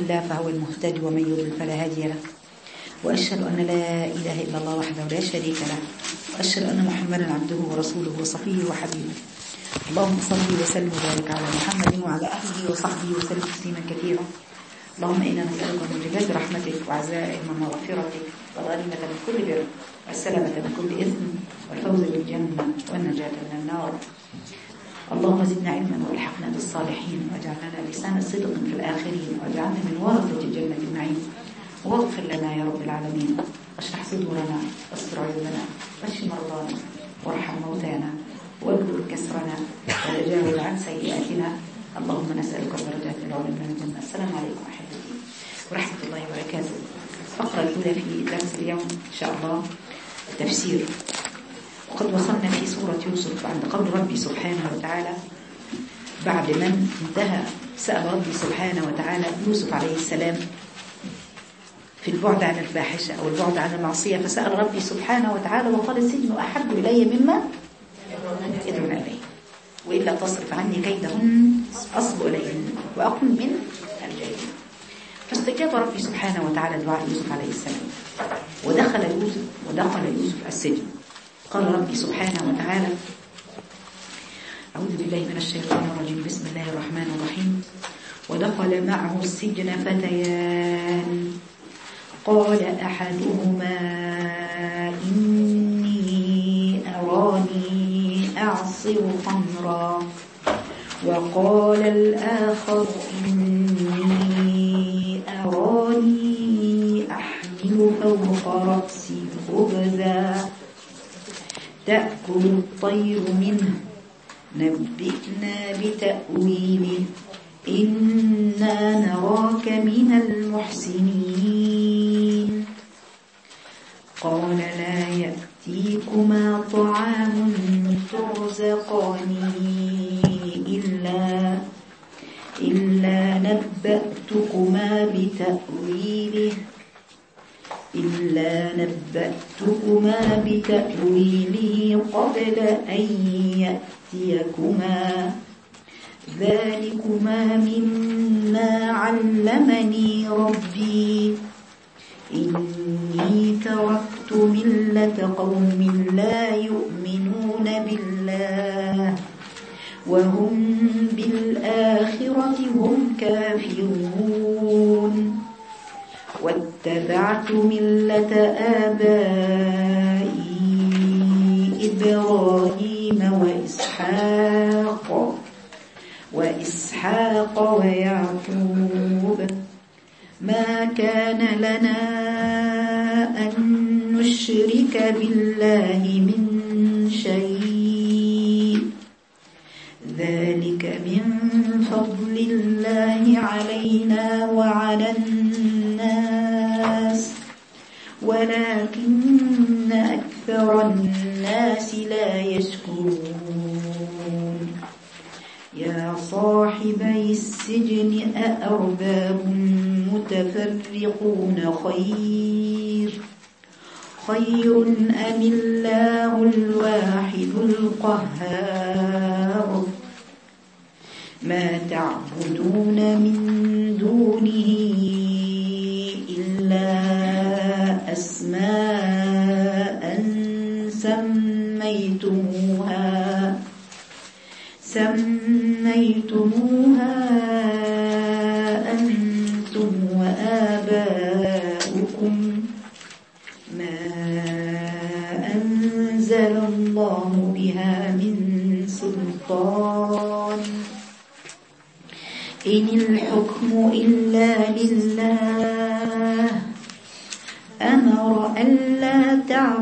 الله فهو المهتدي ومن يضلل فلا هادي له وأشهد أن لا إله إلا الله وحده لا شريك له وأشهد أن محمدا عبده ورسوله وصفيه وحبيبه اللهم صل وسلم وبارك على محمد وعلى أهله وصحبه وسلم تسليما كثيرا اللهم إنا نسألك موجبات رحمتك وعزائم مغفرتك والغنيمة من كل بر والسلامة من كل إثم والفوز بالجنة والنجاة من النار اللهم زدنا علما والحقنا بالصالحين واجعلنا لسان صدق في الآخرين واجعلنا من ورثة جنة النعيم واغفر لنا يا رب العالمين واشرح صدورنا واستر عيوبنا واشف مرضانا وارحم موتانا واجبر كسرنا وتجاوز عن سيئاتنا اللهم نسألك الدرجات العلى من الجنة السلام عليكم أحبتي ورحمة الله وبركاته الفقرة الأولى في درس اليوم إن شاء الله التفسير وقد وصلنا في سورة يوسف عند قول ربي سبحانه وتعالى بعد من انتهى سأل ربي سبحانه وتعالى يوسف عليه السلام في البعد عن الفاحشة أو البعد عن المعصية فسأل ربي سبحانه وتعالى وقال السجن أحب إلي مما يدعون إليه وإلا تصرف عني كيدهن أصب إليهن وأكن من الجاهلين فاستجاب ربي سبحانه وتعالى دعاء يوسف عليه السلام ودخل يوسف ودخل يوسف السجن قال ربي سبحانه وتعالى أعوذ بالله من الشيطان الرجيم بسم الله الرحمن الرحيم ودخل معه السجن فتيان قال أحدهما إني أراني أعصر خمرا وقال الآخر إني أراني أحمل فوق رأسي خبزا تأكل الطير منه نبئنا بتأويله إنا نراك من المحسنين قال لا يأتيكما طعام ترزقانه إلا إلا نبأتكما بتأويله إلا نبأتكما بتأويله قبل أن يأتيكما ذلكما مما علمني ربي إني تركت ملة قوم لا يؤمنون بالله وهم بالآخرة هم كافرون واتبعت ملة آبائي إبراهيم وإسحاق وإسحاق ويعقوب ما كان لنا أن نشرك بالله من شيء ذلك من فضل الله علينا وعلى الناس ولكن أكثر الناس لا يشكرون يا صاحبي السجن أأرباب متفرقون خير خير أم الله الواحد القهار ما تعبدون من دونه إلا أسماء سميتموها سميتموها أنتم وآباؤكم ما أنزل الله بها من سلطان إن الحكم إلا لله أمر ألا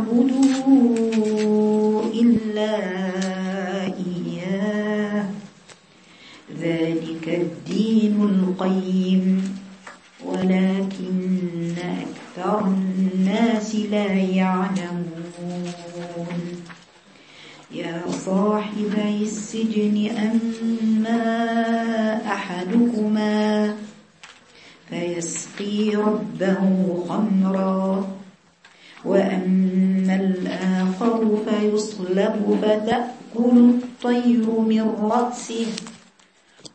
تعبدوا إلا إياه ذلك الدين القيم ولكن أكثر الناس لا يعلمون يا صاحبي السجن أما أحدكما فيسقي ربه خمرا وأما الآخر فيصلب فتأكل الطير من رأسه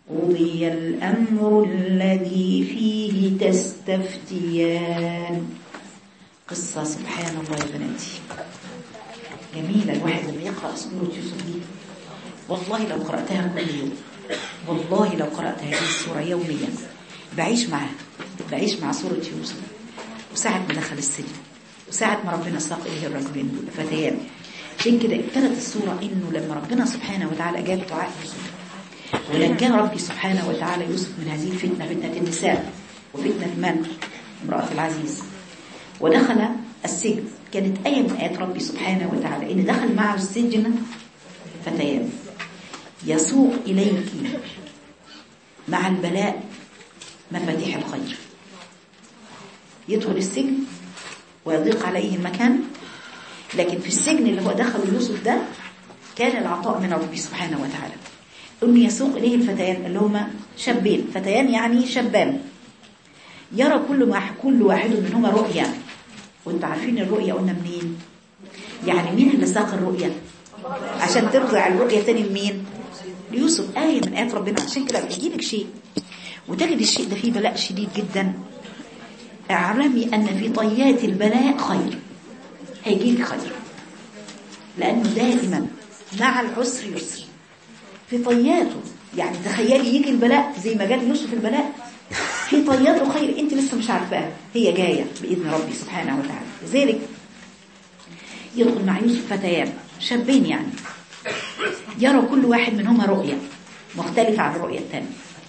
قضي الأمر الذي فيه تستفتيان قصة سبحان الله يا بناتي جميلة الواحد لما يقرأ سورة يوسف دي والله لو قرأتها كل يوم والله لو قرأت هذه السورة يوميا بعيش معها بعيش مع سورة يوسف وساعة ما دخل السجن وساعة ما ربنا ساق إليه الرجلين دول فتيان عشان كده ابتدت السورة إنه لما ربنا سبحانه وتعالى جاب دعاء يوسف ونجى ربي سبحانه وتعالى يوسف من هذه الفتنة فتنة النساء وفتنة من امرأة العزيز ودخل السجن كانت آية من آيات ربي سبحانه وتعالى إن دخل معه السجن فتيان يسوق إليك مع البلاء مفاتيح الخير يدخل السجن ويضيق عليه المكان لكن في السجن اللي هو دخله يوسف ده كان العطاء من ربي سبحانه وتعالى أن يسوق إليه الفتيان اللي هما شابين فتيان يعني شابان يرى كل واحد كل واحد منهما رؤيا وانتوا عارفين الرؤيا قلنا منين يعني مين اللي ساق الرؤيا عشان ترجع الرؤيا تاني لمين ليوسف آية من آيات ربنا عشان كده بيجيلك شيء وتجد الشيء ده فيه بلاء شديد جدا اعلمي أن في طيات البلاء خير هيجيلك خير لأنه دائما مع العسر يسر في طياته يعني تخيلي يجي البلاء زي ما جال يوسف البلاء في طياته خير انت لسه مش عارفاها هي جاية بإذن ربي سبحانه وتعالى لذلك يدخل مع يوسف فتيان شابين يعني يرى كل واحد منهما رؤية مختلفة عن الرؤية الثانية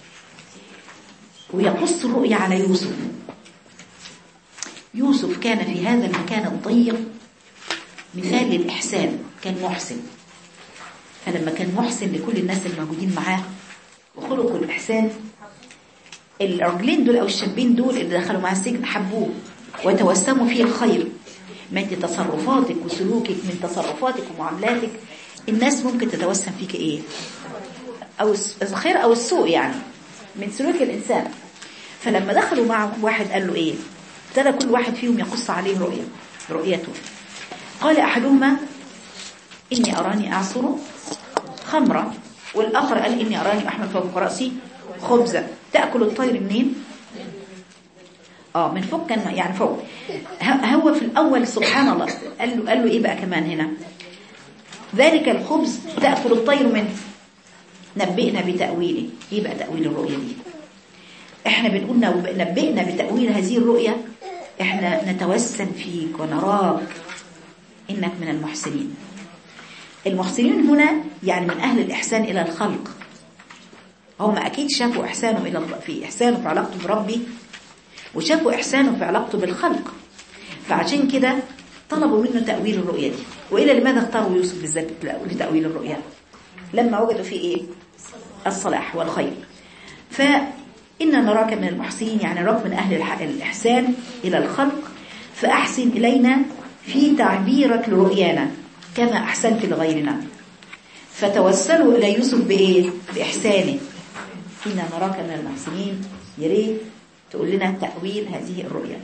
ويقص الرؤية على يوسف يوسف كان في هذا المكان الضيق مثال للإحسان كان محسن فلما كان محسن لكل الناس الموجودين معاه وخلقوا الإحسان الرجلين دول أو الشابين دول اللي دخلوا معاه السجن حبوه وتوسموا فيه الخير ما انت تصرفاتك وسلوكك من تصرفاتك ومعاملاتك الناس ممكن تتوسم فيك ايه او الخير او السوء يعني من سلوك الانسان فلما دخلوا مع واحد قال له ايه ابتدى كل واحد فيهم يقص عليه رؤية رؤيته قال احدهما اني اراني اعصر خمرة والاخر قال اني اراني احمل فوق راسي خبزة تاكل الطير منين اه من فوق كان يعني فوق هو في الاول سبحان الله قال له قال له ايه بقى كمان هنا ذلك الخبز تاكل الطير منه نبئنا بتاويله ايه بقى تاويل الرؤيه دي احنا بنقول نبئنا بتاويل هذه الرؤيه احنا نتوسم فيك ونراك انك من المحسنين المحسنين هنا يعني من اهل الاحسان الى الخلق هم اكيد شافوا احسانه الى في احسانه في علاقته بربي وشافوا إحسانه في علاقته بالخلق فعشان كده طلبوا منه تأويل الرؤية دي وإلى لماذا اختاروا يوسف بالذات لتأويل الرؤية لما وجدوا فيه إيه الصلاح والخير فإن نراك من المحسنين يعني نراك من أهل الإحسان إلى الخلق فأحسن إلينا في تعبيرك لرؤيانا كما أحسنت لغيرنا فتوسلوا إلى يوسف بإيه بإحسانه إن نراك من المحسنين يريد تقول لنا تأويل هذه الرؤيا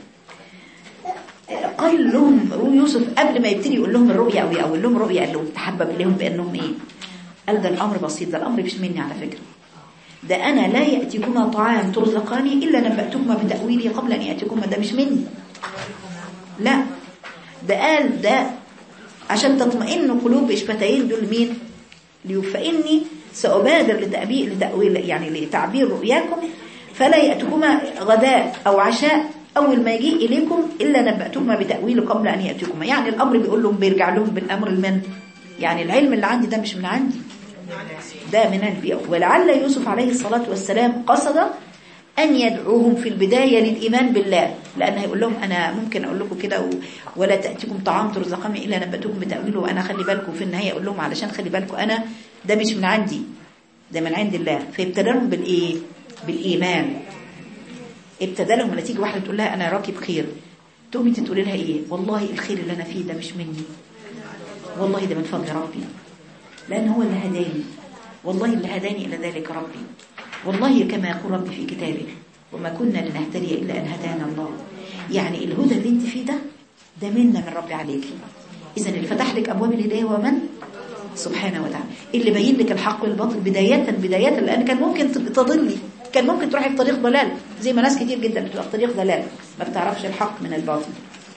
قال لهم يوسف قبل ما يبتدي يقول لهم الرؤيا أو يقول لهم رؤيا قال لهم تحبب لهم بأنهم إيه قال ده الأمر بسيط ده الأمر مش مني على فكرة ده أنا لا يأتيكما طعام ترزقاني إلا نبأتكما بتأويلي قبل أن يأتيكما ده مش مني لا ده قال ده عشان تطمئن قلوب إشفتين دول مين فإني سأبادر لتأبير لتأويل يعني لتعبير رؤياكم فلا يأتكما غداء أو عشاء أول ما يجي إليكم إلا نبأتكما بتأويله قبل أن يأتيكما يعني الأمر بيقول لهم بيرجع لهم بالأمر المن يعني العلم اللي عندي ده مش من عندي ده من البيئة ولعل يوسف عليه الصلاة والسلام قصد أن يدعوهم في البداية للإيمان بالله لأن هيقول لهم أنا ممكن أقول لكم كده ولا تأتيكم طعام ترزقني إلا نبأتكم بتأويله وأنا خلي بالكم في النهاية أقول لهم علشان خلي بالكم أنا ده مش من عندي ده من عند الله فيبتدلهم بالإيه بالإيمان ابتدى لهم لما تيجي واحدة تقول لها أنا راكب خير تقوم انت تقولي لها إيه والله الخير اللي أنا فيه ده مش مني والله ده من فضل ربي لأن هو اللي هداني والله اللي هداني إلى ذلك ربي والله كما يقول ربي في كتابه وما كنا لنهتدي إلا أن هدانا الله يعني الهدى اللي انت فيه ده ده منا من ربي عليك إذا اللي فتح لك أبواب الهداية هو من؟ سبحانه وتعالى اللي بين لك الحق والباطل بداية بداية لأن كان ممكن تضلي كان ممكن تروحي في طريق ضلال زي ما ناس كتير جدا بتبقى في طريق ضلال ما بتعرفش الحق من الباطل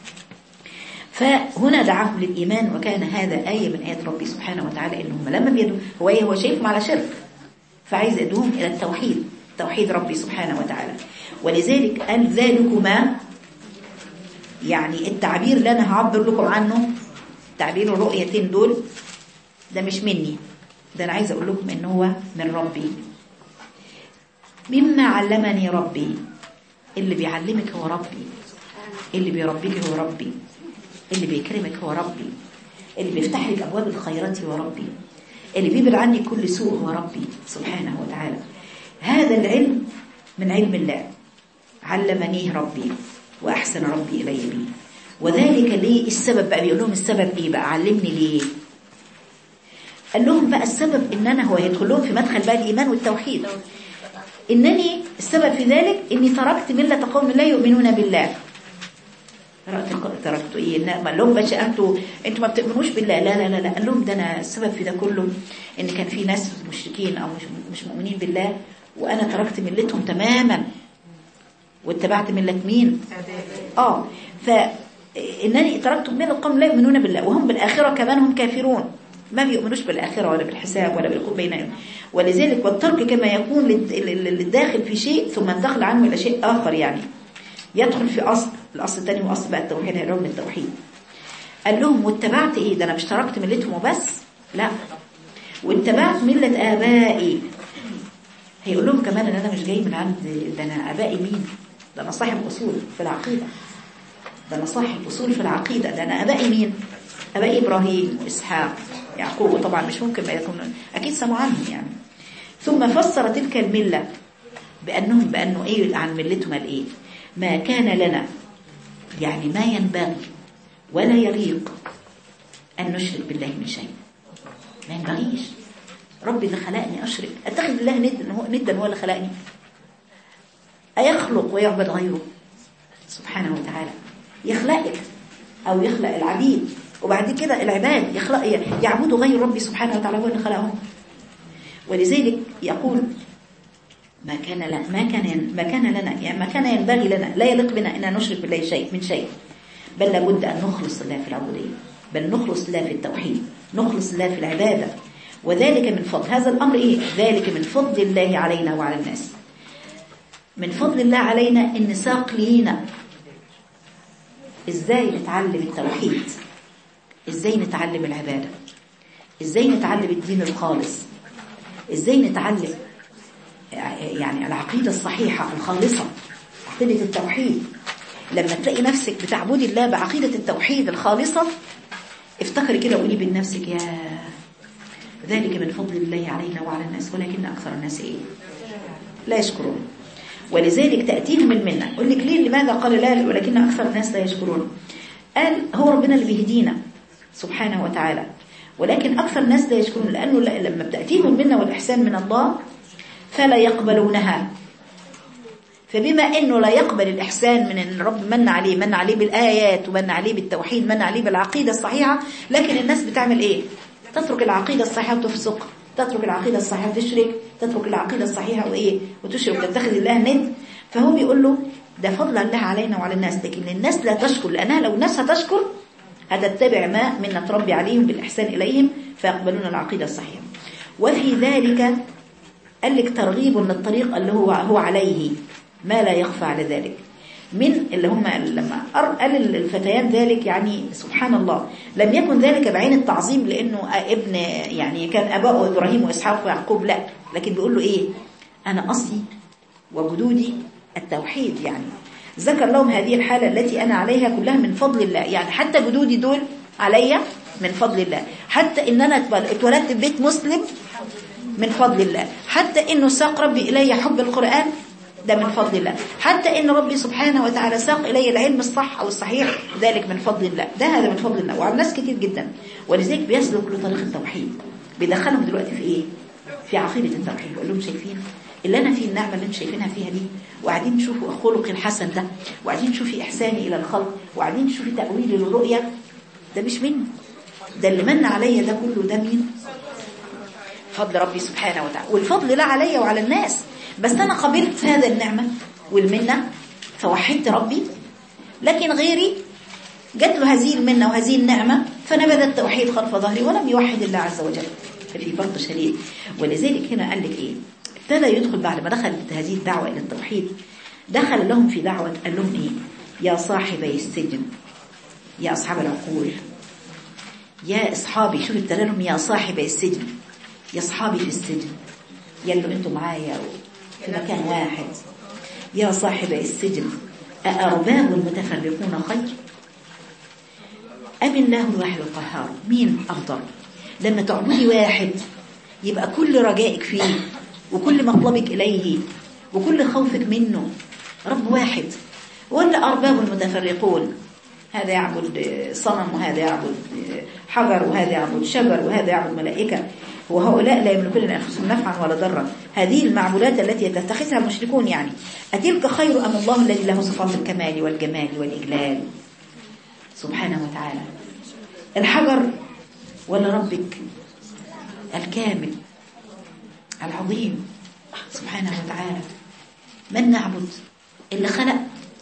فهنا دعاهم للإيمان وكان هذا آية من آيات ربي سبحانه وتعالى إنهم لما بيدوا هو إيه هو شايفهم على شرك فعايز يدوهم إلى التوحيد توحيد ربي سبحانه وتعالى ولذلك قال ذلكما يعني التعبير اللي أنا هعبر لكم عنه تعبير الرؤيتين دول ده مش مني ده أنا عايز أقول لكم إن هو من ربي مما علمني ربي اللي بيعلمك هو ربي اللي بيربيك هو ربي اللي بيكرمك هو ربي اللي بيفتح لك أبواب الخيرات هو ربي اللي بيبعد عني كل سوء هو ربي سبحانه وتعالى هذا العلم من علم الله علمنيه ربي وأحسن ربي إلي به وذلك ليه السبب بقى بيقول لهم السبب إيه بقى علمني ليه قال لهم بقى السبب إن أنا هو يدخل لهم في مدخل بقى الإيمان والتوحيد إنني السبب في ذلك إني تركت ملة قوم لا يؤمنون بالله تركت ايه ما لهم بس انتوا انتوا ما بتؤمنوش بالله لا لا لا لا قال لهم ده انا السبب في ده كله ان كان في ناس مشركين او مش مش مؤمنين بالله وانا تركت ملتهم تماما واتبعت مله مين اه فانني تركت من القوم لا يؤمنون بالله وهم بالاخره كمان هم كافرون ما بيؤمنوش بالآخرة ولا بالحساب ولا بالقوم بينهم ولذلك والترك كما يكون للداخل في شيء ثم انتقل عنه إلى شيء آخر يعني يدخل في أصل الأصل الثاني هو أصل بقى التوحيد هيرون من التوحيد قال لهم واتبعت إيه ده أنا مش تركت ملتهم وبس لا واتبعت ملة آبائي هيقول لهم كمان ان انا مش جاي من عند ده انا ابائي مين ده انا صاحب اصول في العقيدة ده انا صاحب اصول في العقيدة ده انا ابائي مين ابائي ابراهيم واسحاق يعقوب طبعا مش ممكن ما يكون اكيد سمعوا عنهم يعني ثم فسر تلك الملة بانهم بانه ايه عن ملتهم الايه ما كان لنا يعني ما ينبغي ولا يليق أن نشرك بالله من شيء ما ينبغيش ربي اللي خلقني أشرك أتخذ الله ندا هو ندا هو اللي خلقني أيخلق ويعبد غيره سبحانه وتعالى يخلقك أو يخلق العبيد وبعد كده العباد يخلق يعبدوا غير ربي سبحانه وتعالى هو اللي خلقهم ولذلك يقول ما كان لنا ما كان ما كان لنا يعني ما كان ينبغي لنا لا يليق بنا ان نشرك بالله شيء من شيء بل لابد ان نخلص الله في العبوديه بل نخلص الله في التوحيد نخلص الله في العباده وذلك من فضل هذا الامر ايه ذلك من فضل الله علينا وعلى الناس من فضل الله علينا ان ساق لينا ازاي نتعلم التوحيد ازاي نتعلم العباده ازاي نتعلم الدين الخالص ازاي نتعلم يعني العقيدة الصحيحة الخالصة عقيدة التوحيد لما تلاقي نفسك بتعبدي الله بعقيدة التوحيد الخالصة افتكري كده وقولي بين نفسك يا ذلك من فضل الله علينا وعلى الناس ولكن أكثر الناس إيه لا يشكرون ولذلك تأتيهم المنة أقول لك ليه لماذا قال لا ولكن أكثر الناس لا يشكرون قال هو ربنا اللي بيهدينا سبحانه وتعالى ولكن أكثر الناس لا يشكرون لأنه لما بتأتيهم المنة والإحسان من الله فلا يقبلونها فبما انه لا يقبل الاحسان من ان رب من عليه من عليه بالايات ومن عليه بالتوحيد من عليه بالعقيده الصحيحه لكن الناس بتعمل ايه تترك العقيده الصحيحه وتفسق تترك العقيده الصحيحه وتشرك تترك العقيده الصحيحه وايه وتشرك وتتخذ الله ند فهو بيقول له ده فضل الله علينا وعلى الناس لكن الناس لا تشكر لانها لو الناس هتشكر هتتبع ما من ربي عليهم بالاحسان اليهم فيقبلون العقيده الصحيحه وفي ذلك قال لك ترغيب من الطريق اللي هو هو عليه ما لا يخفى على ذلك من اللي هم لما قال الفتيان ذلك يعني سبحان الله لم يكن ذلك بعين التعظيم لانه ابن يعني كان اباؤه ابراهيم واسحاق ويعقوب لا لكن بيقول له ايه انا اصلي وجدودي التوحيد يعني ذكر لهم هذه الحاله التي انا عليها كلها من فضل الله يعني حتى جدودي دول عليا من فضل الله حتى ان انا اتولدت في بيت مسلم من فضل الله حتى انه ساق ربي الي حب القرآن ده من فضل الله حتى ان ربي سبحانه وتعالى ساق الي العلم الصح او الصحيح ذلك من فضل الله ده هذا من فضل الله وعلى ناس كتير جدا ولذلك بيسلك له طريق التوحيد بيدخلهم دلوقتي في ايه في عقيده التوحيد بقول لهم شايفين اللي انا فيه النعمه اللي انتم شايفينها فيها دي وقاعدين تشوفوا خلقي الحسن ده وقاعدين تشوفي احساني الى الخلق وقاعدين تشوفي تاويلي للرؤيه ده مش مني ده اللي من عليا ده كله ده مين فضل ربي سبحانه وتعالى والفضل لا عليا وعلى الناس بس أنا قبلت هذا النعمة والمنة فوحدت ربي لكن غيري جات له هذه المنة وهذه النعمة فنبذ التوحيد خلف ظهري ولم يوحد الله عز وجل ففي فرق شديد ولذلك هنا قال لك ايه ابتدى يدخل بعد ما دخلت هذه الدعوة إلى التوحيد دخل لهم في دعوة قال لهم ايه يا صاحبي السجن يا أصحاب العقول يا أصحابي شوف ابتدى لهم يا صاحبي السجن يا أصحابي في السجن يلو انتم معايا في مكان واحد يا صاحبي السجن أأرباب متفرقون خير أم الله الواحد القهار مين أفضل لما تعبدي واحد يبقى كل رجائك فيه وكل مطلبك إليه وكل خوفك منه رب واحد ولا أرباب متفرقون هذا يعبد صنم وهذا يعبد حجر وهذا يعبد شجر وهذا يعبد ملائكة وهؤلاء لا يملكون لأنفسهم نفعا ولا ضرا هذه المعبودات التي يتخذها المشركون يعني أتلك خير أم الله الذي له صفات الكمال والجمال والإجلال سبحانه وتعالى الحجر ولا ربك الكامل العظيم سبحانه وتعالى من نعبد اللي خلق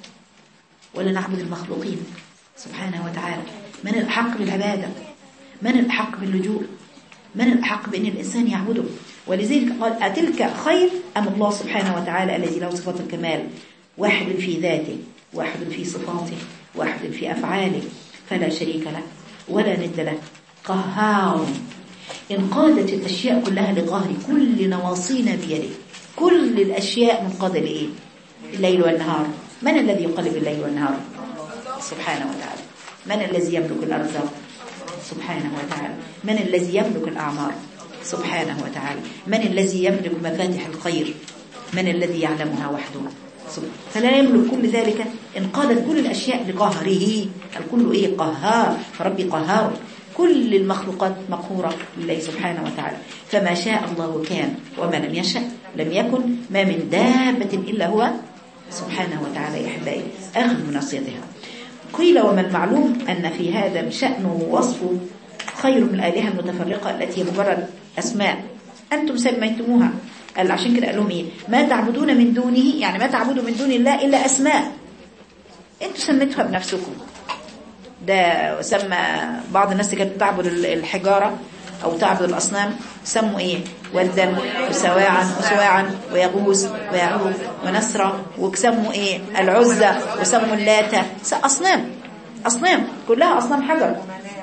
ولا نعبد المخلوقين سبحانه وتعالى من الأحق بالعبادة من الأحق باللجوء من الأحق بأن الإنسان يعبده ولذلك قال أتلك خير أم الله سبحانه وتعالى الذي له صفات الكمال واحد في ذاته واحد في صفاته واحد في أفعاله فلا شريك له ولا ند له قهار إن قادت الأشياء كلها لظهر كل نواصينا بيده كل الأشياء منقادة لإيه الليل والنهار من الذي يقلب الليل والنهار سبحانه وتعالى من الذي يملك الأرزاق سبحانه وتعالى من الذي يملك الأعمار سبحانه وتعالى من الذي يملك مفاتح الخير من الذي يعلمها وحده فلا يملك كل ذلك إن قادت كل الأشياء لقهره الكل إيه قهار فربي قهار كل المخلوقات مقهورة لله سبحانه وتعالى فما شاء الله كان وما لم يشاء لم يكن ما من دابة إلا هو سبحانه وتعالى يا أحبائي أخذ من نصيتها قيل وما المعلوم أن في هذا شأنه ووصفه خير من الآلهة المتفرقة التي هي مجرد أسماء أنتم سميتموها قال عشان كده قال لهم إيه ما تعبدون من دونه يعني ما تعبدوا من دون الله إلا أسماء أنتم سميتوها بنفسكم ده سمى بعض الناس كانت تعبد الحجارة أو تعبد الأصنام سموا إيه ودا وسواعا وسواعا ويغوث ويعوق ونسرة وسموا إيه العزة وسموا اللاتة أصنام أصنام كلها أصنام حجر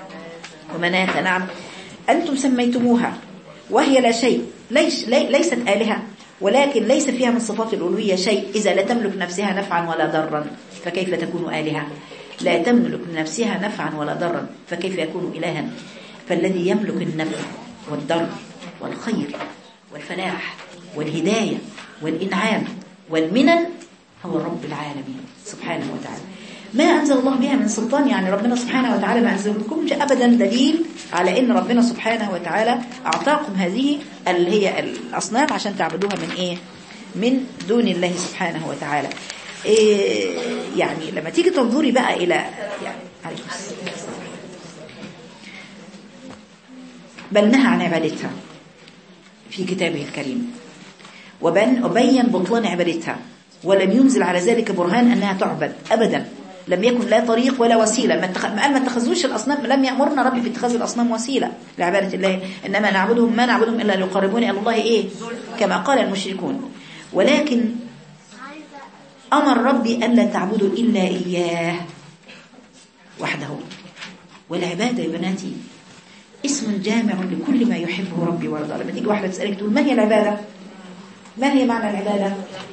ومناة نعم أنتم سميتموها وهي لا شيء ليس ليست آلهة ولكن ليس فيها من صفات الألوهية شيء إذا لا تملك نفسها نفعا ولا ضرا فكيف تكون آلهة لا تملك نفسها نفعا ولا ضرا فكيف يكون إلها فالذي يملك النفع والضر والخير والفلاح والهداية والإنعام والمنن هو رب العالمين سبحانه وتعالى ما أنزل الله بها من سلطان يعني ربنا سبحانه وتعالى ما أنزل لكمش أبدا دليل على أن ربنا سبحانه وتعالى أعطاكم هذه اللي هي الأصنام عشان تعبدوها من إيه من دون الله سبحانه وتعالى إيه يعني لما تيجي تنظري بقى إلى يعني عليكم بل نهى عن عبادتها في كتابه الكريم وبن وبين بطلان عبادتها ولم ينزل على ذلك برهان أنها تعبد أبدا لم يكن لا طريق ولا وسيلة ما اتخ... قال ما اتخذوش الأصنام لم يأمرنا ربي باتخاذ الأصنام وسيلة لعبادة الله إنما نعبدهم ما نعبدهم إلا ليقربوني إلى الله إيه كما قال المشركون ولكن أمر ربي ألا تعبدوا إلا إياه وحده والعبادة يا بناتي اسم جامع لكل ما يحبه ربي ويرضى لما تيجي واحدة تسألك تقول ما هي العبادة ما هي معنى العبادة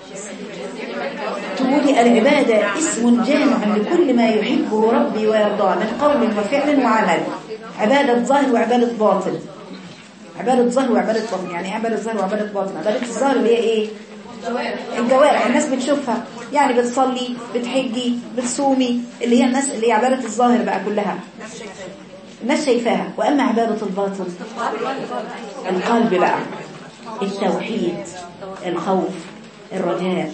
تقولي العبادة اسم جامع لكل ما يحبه ربي ويرضى من قول وفعل وعمل عبادة ظاهر وعبادة باطن عبادة ظاهر وعبادة باطن يعني عبادة ظاهر وعبادة باطن عبادة الظاهر اللي هي ايه الجوارح الناس بتشوفها يعني بتصلي بتحجي بتصومي اللي هي الناس اللي هي عبادة الظاهر بقى كلها الناس شايفاها وأما عبادة الباطن القلب بقى التوحيد الخوف الرجاء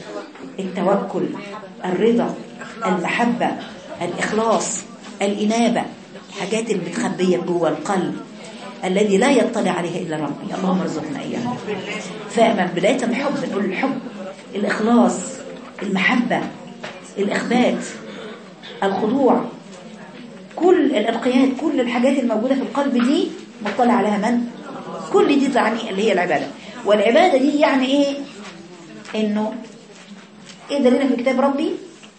التوكل الرضا المحبة الإخلاص الإنابة الحاجات اللي متخبية جوه القلب الذي لا يطلع عليها إلا ربي اللهم ارزقنا إياها فمن بداية الحب نقول الحب الإخلاص المحبة الإخبات الخضوع كل الانقياد كل الحاجات الموجودة في القلب دي مطلع عليها من كل دي تعني اللي هي العبادة والعبادة دي يعني ايه انه ايه دليلنا في كتاب ربي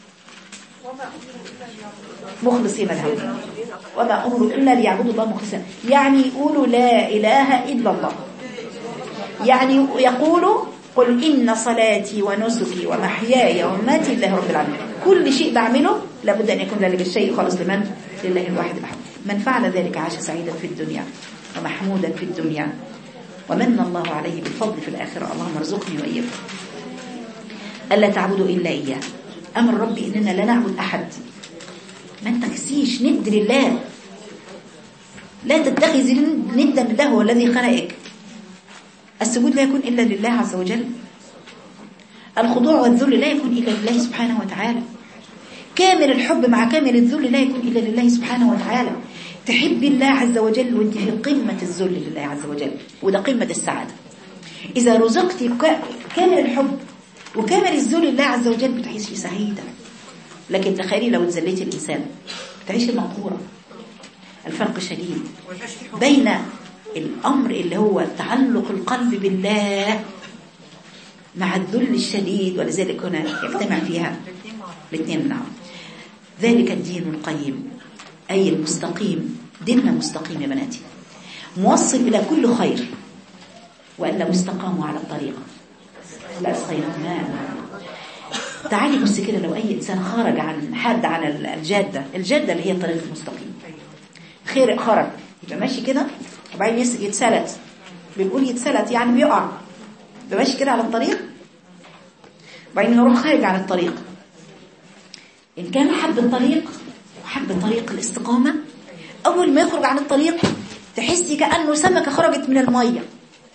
مخلصين له وما امروا الا ليعبدوا الله مخلصين يعني يقولوا لا اله الا الله يعني يقولوا قل إن صلاتي ونسكي ومحياي ومماتي لله رب العالمين كل شيء بعمله لابد أن يكون ذلك الشيء خالص لمن؟ لله الواحد الأحد من فعل ذلك عاش سعيدا في الدنيا ومحمودا في الدنيا ومن الله عليه بالفضل في الآخرة اللهم ارزقني وإياكم ألا تعبدوا إلا إياه أمر ربي إننا لا نعبد أحد ما تكسيش ند لله لا تتخذ ندا لله هو الذي خلقك السجود لا يكون إلا لله عز وجل الخضوع والذل لا يكون إلا لله سبحانه وتعالى كامل الحب مع كامل الذل لا يكون إلا لله سبحانه وتعالى تحب الله عز وجل وانت في قمة الذل لله عز وجل وده قمة السعادة إذا رزقت كامل الحب وكامل الذل لله عز وجل بتعيشي سعيدة لكن تخيلي لو اتذليتي الإنسان بتعيشي مقهورة الفرق شديد بين الأمر اللي هو تعلق القلب بالله مع الذل الشديد ولذلك هنا يجتمع فيها الاثنين نعم ذلك الدين القيم أي المستقيم ديننا مستقيم يا بناتي موصل إلى كل خير وأن لو استقاموا على الطريقة لأسقيناهم ماء تعالي بص كده لو أي إنسان خرج عن حد عن الجادة الجادة اللي هي الطريق المستقيم خير خرج يبقى ماشي كده وبعدين يتسلت بنقول يتسلت يعني بيقع يبقى ماشي كده على الطريق وبعدين يروح خارج عن الطريق إن كان حب الطريق وحب طريق الاستقامة أول ما يخرج عن الطريق تحسي كأنه سمكة خرجت من المية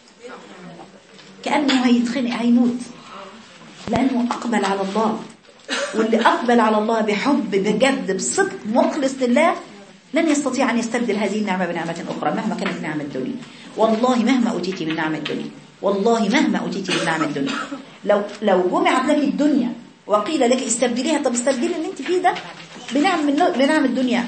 كأنه هيتخنق هيموت لأنه أقبل على الله واللي أقبل على الله بحب بجد بصدق مخلص لله لن يستطيع أن يستبدل هذه النعمة بنعمة أخرى مهما كانت نعمة الدنيا والله مهما أوتيتي من نعمة الدنيا والله مهما أوتيتي من نعمة الدنيا لو لو جمعت لك الدنيا وقيل لك استبدليها طب استبدلي اللي انت فيه ده بنعم من بنعم الدنيا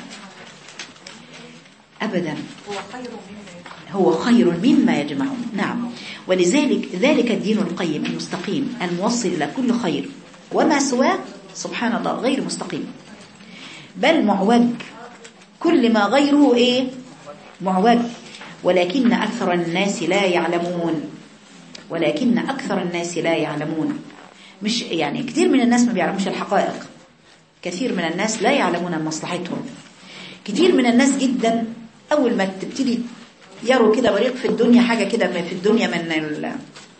أبدا هو خير مما يجمعون نعم ولذلك ذلك الدين القيم المستقيم الموصل إلى كل خير وما سواه سبحان الله غير مستقيم بل معوج كل ما غيره ايه معوج ولكن أكثر الناس لا يعلمون ولكن أكثر الناس لا يعلمون مش يعني كثير من الناس ما بيعلموش الحقائق كثير من الناس لا يعلمون مصلحتهم كثير من الناس جدا أول ما تبتدي يروا كده بريق في الدنيا حاجة كده في الدنيا من ال...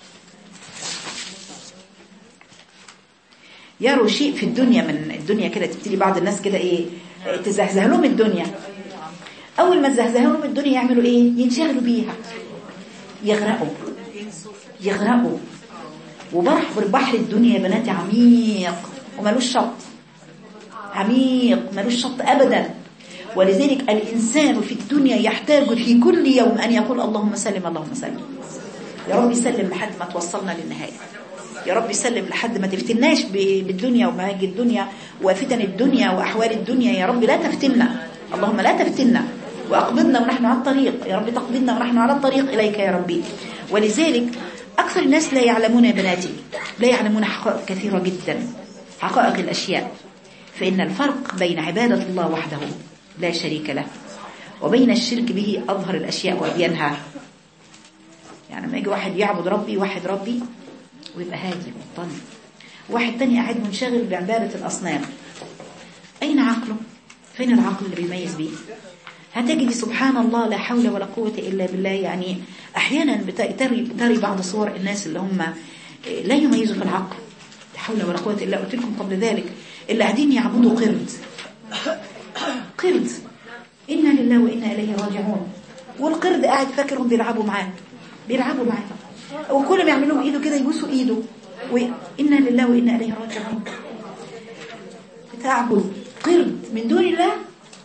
يروا شيء في الدنيا من الدنيا كده تبتدي بعض الناس كده ايه تزهزه لهم الدنيا اول ما تزهزه لهم الدنيا يعملوا ايه ينشغلوا بيها يغرقوا يغرقوا وبحر بحر الدنيا يا بناتي عميق ومالوش شط عميق مالوش شط ابدا ولذلك الانسان في الدنيا يحتاج في كل يوم ان يقول اللهم سلم اللهم سلم يا رب سلم لحد ما توصلنا للنهايه يا رب سلم لحد ما تفتناش بالدنيا ومهاج الدنيا وفتن الدنيا وأحوال الدنيا يا رب لا تفتنا اللهم لا تفتنا وأقبضنا ونحن على الطريق يا رب تقبضنا ونحن على الطريق إليك يا ربي ولذلك أكثر الناس لا يعلمون يا بناتي لا يعلمون حقائق كثيرة جدا حقائق الأشياء فإن الفرق بين عبادة الله وحده لا شريك له وبين الشرك به أظهر الأشياء وأبينها يعني لما يجي واحد يعبد ربي واحد ربي ويبقى هادي مطمن واحد تاني قاعد منشغل بعبادة الأصنام أين عقله؟ فين العقل اللي بيميز بيه؟ هتجدي سبحان الله لا حول ولا قوة إلا بالله يعني أحيانا بتري, بتري بعض صور الناس اللي هم لا يميزوا في العقل لا حول ولا قوة إلا قلت لكم قبل ذلك اللي قاعدين يعبدوا قرد قرد إنا لله وإنا إليه راجعون والقرد قاعد فاكرهم بيلعبوا معاه بيلعبوا معاه وكل ما يعملوا ايده كده يبوسوا ايده وإنا لله وإنا إليه راجعون بتعبد قرد من دون الله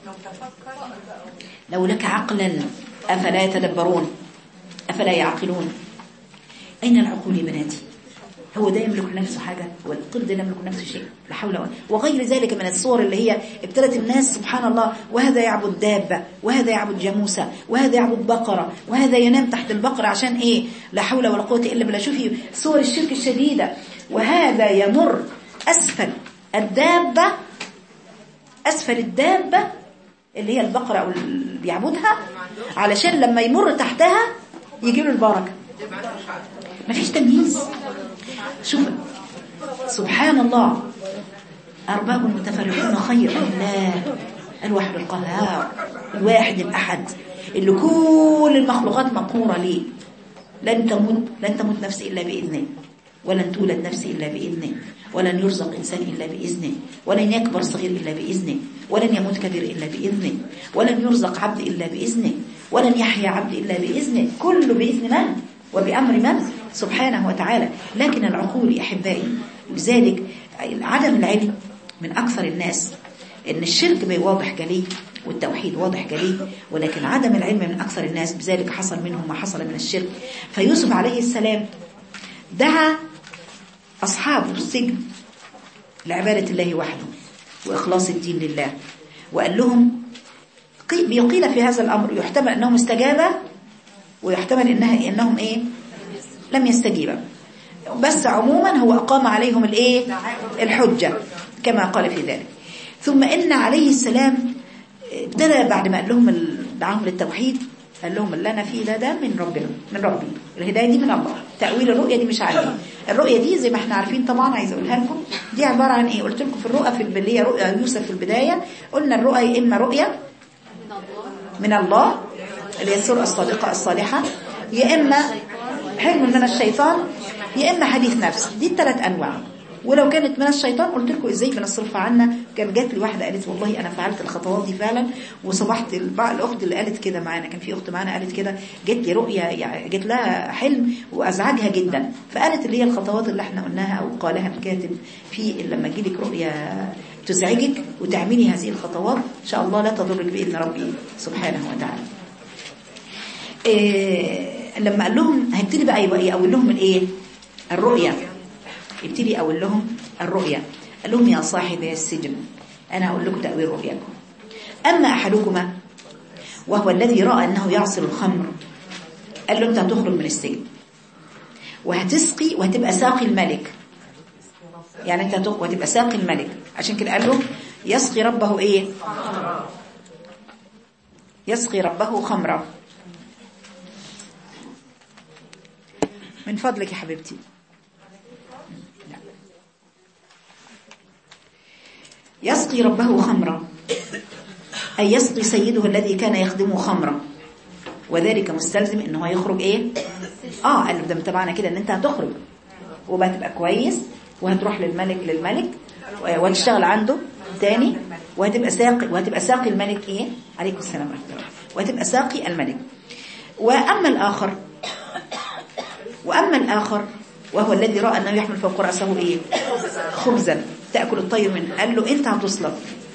لو لك عقلا أفلا يتدبرون أفلا يعقلون أين العقول يا بناتي هو ده يملك نفسه حاجة والقرد لا يملك نفسه شيء لا حول ولا وغير ذلك من الصور اللي هي ابتلت الناس سبحان الله وهذا يعبد دابة وهذا يعبد جاموسة وهذا يعبد بقرة وهذا ينام تحت البقرة عشان ايه لا حول ولا قوة إلا بالله شوفي صور الشرك الشديدة وهذا يمر أسفل الدابة أسفل الدابة اللي هي البقرة أو اللي بيعبدها علشان لما يمر تحتها يجي له البركة مفيش تمييز شوف سبحان الله أرباب متفرقون خير أم الله الواحد القهار الواحد الأحد اللي كل المخلوقات مقهورة ليه لن تموت لن تموت نفس إلا بإذنه ولن تولد نفس إلا بإذنه ولن يرزق إنسان إلا بإذنه ولن يكبر صغير إلا بإذنه ولن يموت كبير إلا بإذنه ولن يرزق عبد إلا بإذنه ولن يحيا عبد إلا بإذنه كله بإذن من وبأمر من سبحانه وتعالى لكن العقول أحبائي لذلك عدم العلم من أكثر الناس إن الشرك واضح جلي والتوحيد واضح جلي ولكن عدم العلم من أكثر الناس بذلك حصل منهم ما حصل من الشرك فيوسف عليه السلام دعا أصحاب السجن لعبادة الله وحده وإخلاص الدين لله وقال لهم بيقيل في هذا الأمر يحتمل أنهم استجابا ويحتمل إنها إنهم إيه لم يستجيبا بس عموما هو أقام عليهم الإيه الحجة كما قال في ذلك ثم إن عليه السلام ابتدى بعد ما قال لهم دعاهم للتوحيد قال لهم اللي أنا فيه ده ده من ربنا من ربي الهداية دي من الله تأويل الرؤية دي مش عندي الرؤية دي زي ما احنا عارفين طبعا عايزة أقولها لكم دي عبارة عن إيه قلت لكم في الرؤى في اللي هي رؤية يوسف في البداية قلنا الرؤى إما رؤية من الله اللي هي السرعة الصادقة الصالحة يا إما حلم من الشيطان يا إما حديث نفس دي الثلاث أنواع ولو كانت من الشيطان قلت لكم ازاي بنصرفها عنا كان جات لي واحده قالت والله انا فعلت الخطوات دي فعلا وصبحت الاخت اللي قالت كده معانا كان في اخت معانا قالت كده جت لي رؤيه يعني جت لها حلم وازعجها جدا فقالت اللي هي الخطوات اللي احنا قلناها او قالها الكاتب في لما تجيلك رؤيه تزعجك وتعملي هذه الخطوات ان شاء الله لا تضرك باذن ربي سبحانه وتعالى إيه لما قال لهم هيبتدي بقى يبقى يقول لهم الايه الرؤيه يبتدي أقول لهم الرؤيا قال لهم يا صاحبي السجن أنا أقول لكم تأويل رؤياكم أما أحدكما وهو الذي رأى أنه يعصر الخمر قال له أنت هتخرج من السجن وهتسقي وهتبقى ساقي الملك يعني أنت هتخرج وهتبقى ساقي الملك عشان كده قال له يسقي ربه إيه يسقي ربه خمرة من فضلك يا حبيبتي يسقي ربه خمرا أي يسقي سيده الذي كان يخدمه خمرا وذلك مستلزم ان هو يخرج ايه اه قال له ده متابعنا كده ان انت هتخرج وبقى تبقى كويس وهتروح للملك للملك وهتشتغل عنده تاني وهتبقى ساقي وهتبقى ساقي الملك ايه عليكم السلام ورحمه الله وهتبقى ساقي الملك واما الاخر واما الاخر وهو الذي راى انه يحمل فوق راسه ايه خبزا تاكل الطير منه قال له انت هتصلب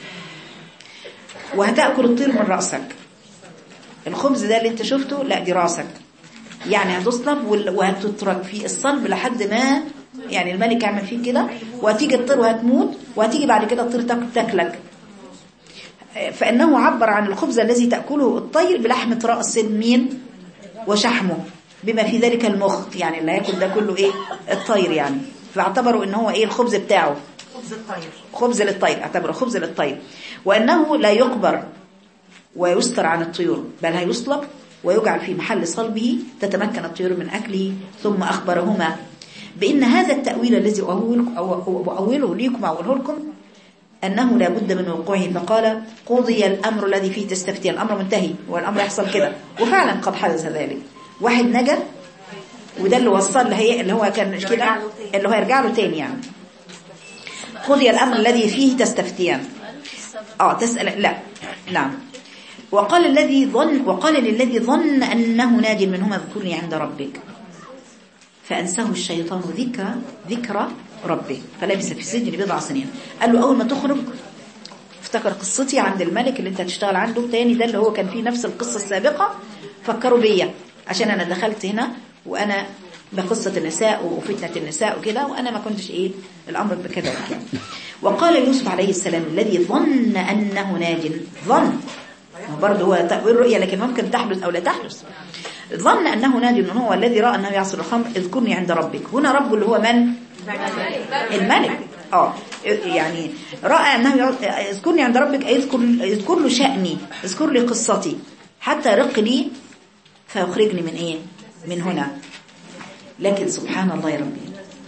وهتاكل الطير من راسك الخبز ده اللي انت شفته لا دي راسك يعني هتصلب وهتترك في الصلب لحد ما يعني الملك يعمل فيك كده وهتيجي الطير وهتموت وهتيجي بعد كده الطير تاكلك فانه عبر عن الخبز الذي تاكله الطير بلحمه راس مين وشحمه بما في ذلك المخ يعني اللي هياكل ده كله ايه الطير يعني فاعتبروا ان هو ايه الخبز بتاعه خبز الطير خبز للطير اعتبره خبز للطير وانه لا يقبر ويستر عن الطيور بل هيصلب ويجعل في محل صلبه تتمكن الطيور من أكله ثم أخبرهما بأن هذا التأويل الذي أؤوله لكم أقوله لكم أنه لا بد من وقوعه فقال قضي الأمر الذي فيه تستفتي الأمر منتهي والأمر يحصل كده وفعلا قد حدث ذلك واحد نجا وده اللي وصل اللي هي اللي هو كان كده اللي هو يرجع له تاني يعني قضي الأمر الذي فيه تستفتيان اه تسأل لا نعم وقال الذي ظن وقال للذي ظن أنه ناج منهما اذكرني عند ربك فأنساه الشيطان ذكر ذكر ربه فلبس في السجن بضع سنين قال له أول ما تخرج افتكر قصتي عند الملك اللي انت هتشتغل عنده تاني ده اللي هو كان فيه نفس القصة السابقة فكروا بيا عشان انا دخلت هنا وانا بقصة النساء وفتنة النساء وكده وانا ما كنتش ايه الامر بكذا وكذا وقال يوسف عليه السلام الذي ظن انه ناج ظن برضه هو تأويل رؤية لكن ممكن تحدث او لا تحدث ظن انه ناج هو الذي راى انه يعصر الخمر اذكرني عند ربك هنا ربه اللي هو من الملك اه يعني راى انه يع- اذكرني عند ربك أي اذكر اذكر له شاني اذكر لي قصتي حتى يرق لي فيخرجني من ايه من هنا لكن سبحان الله يا ربي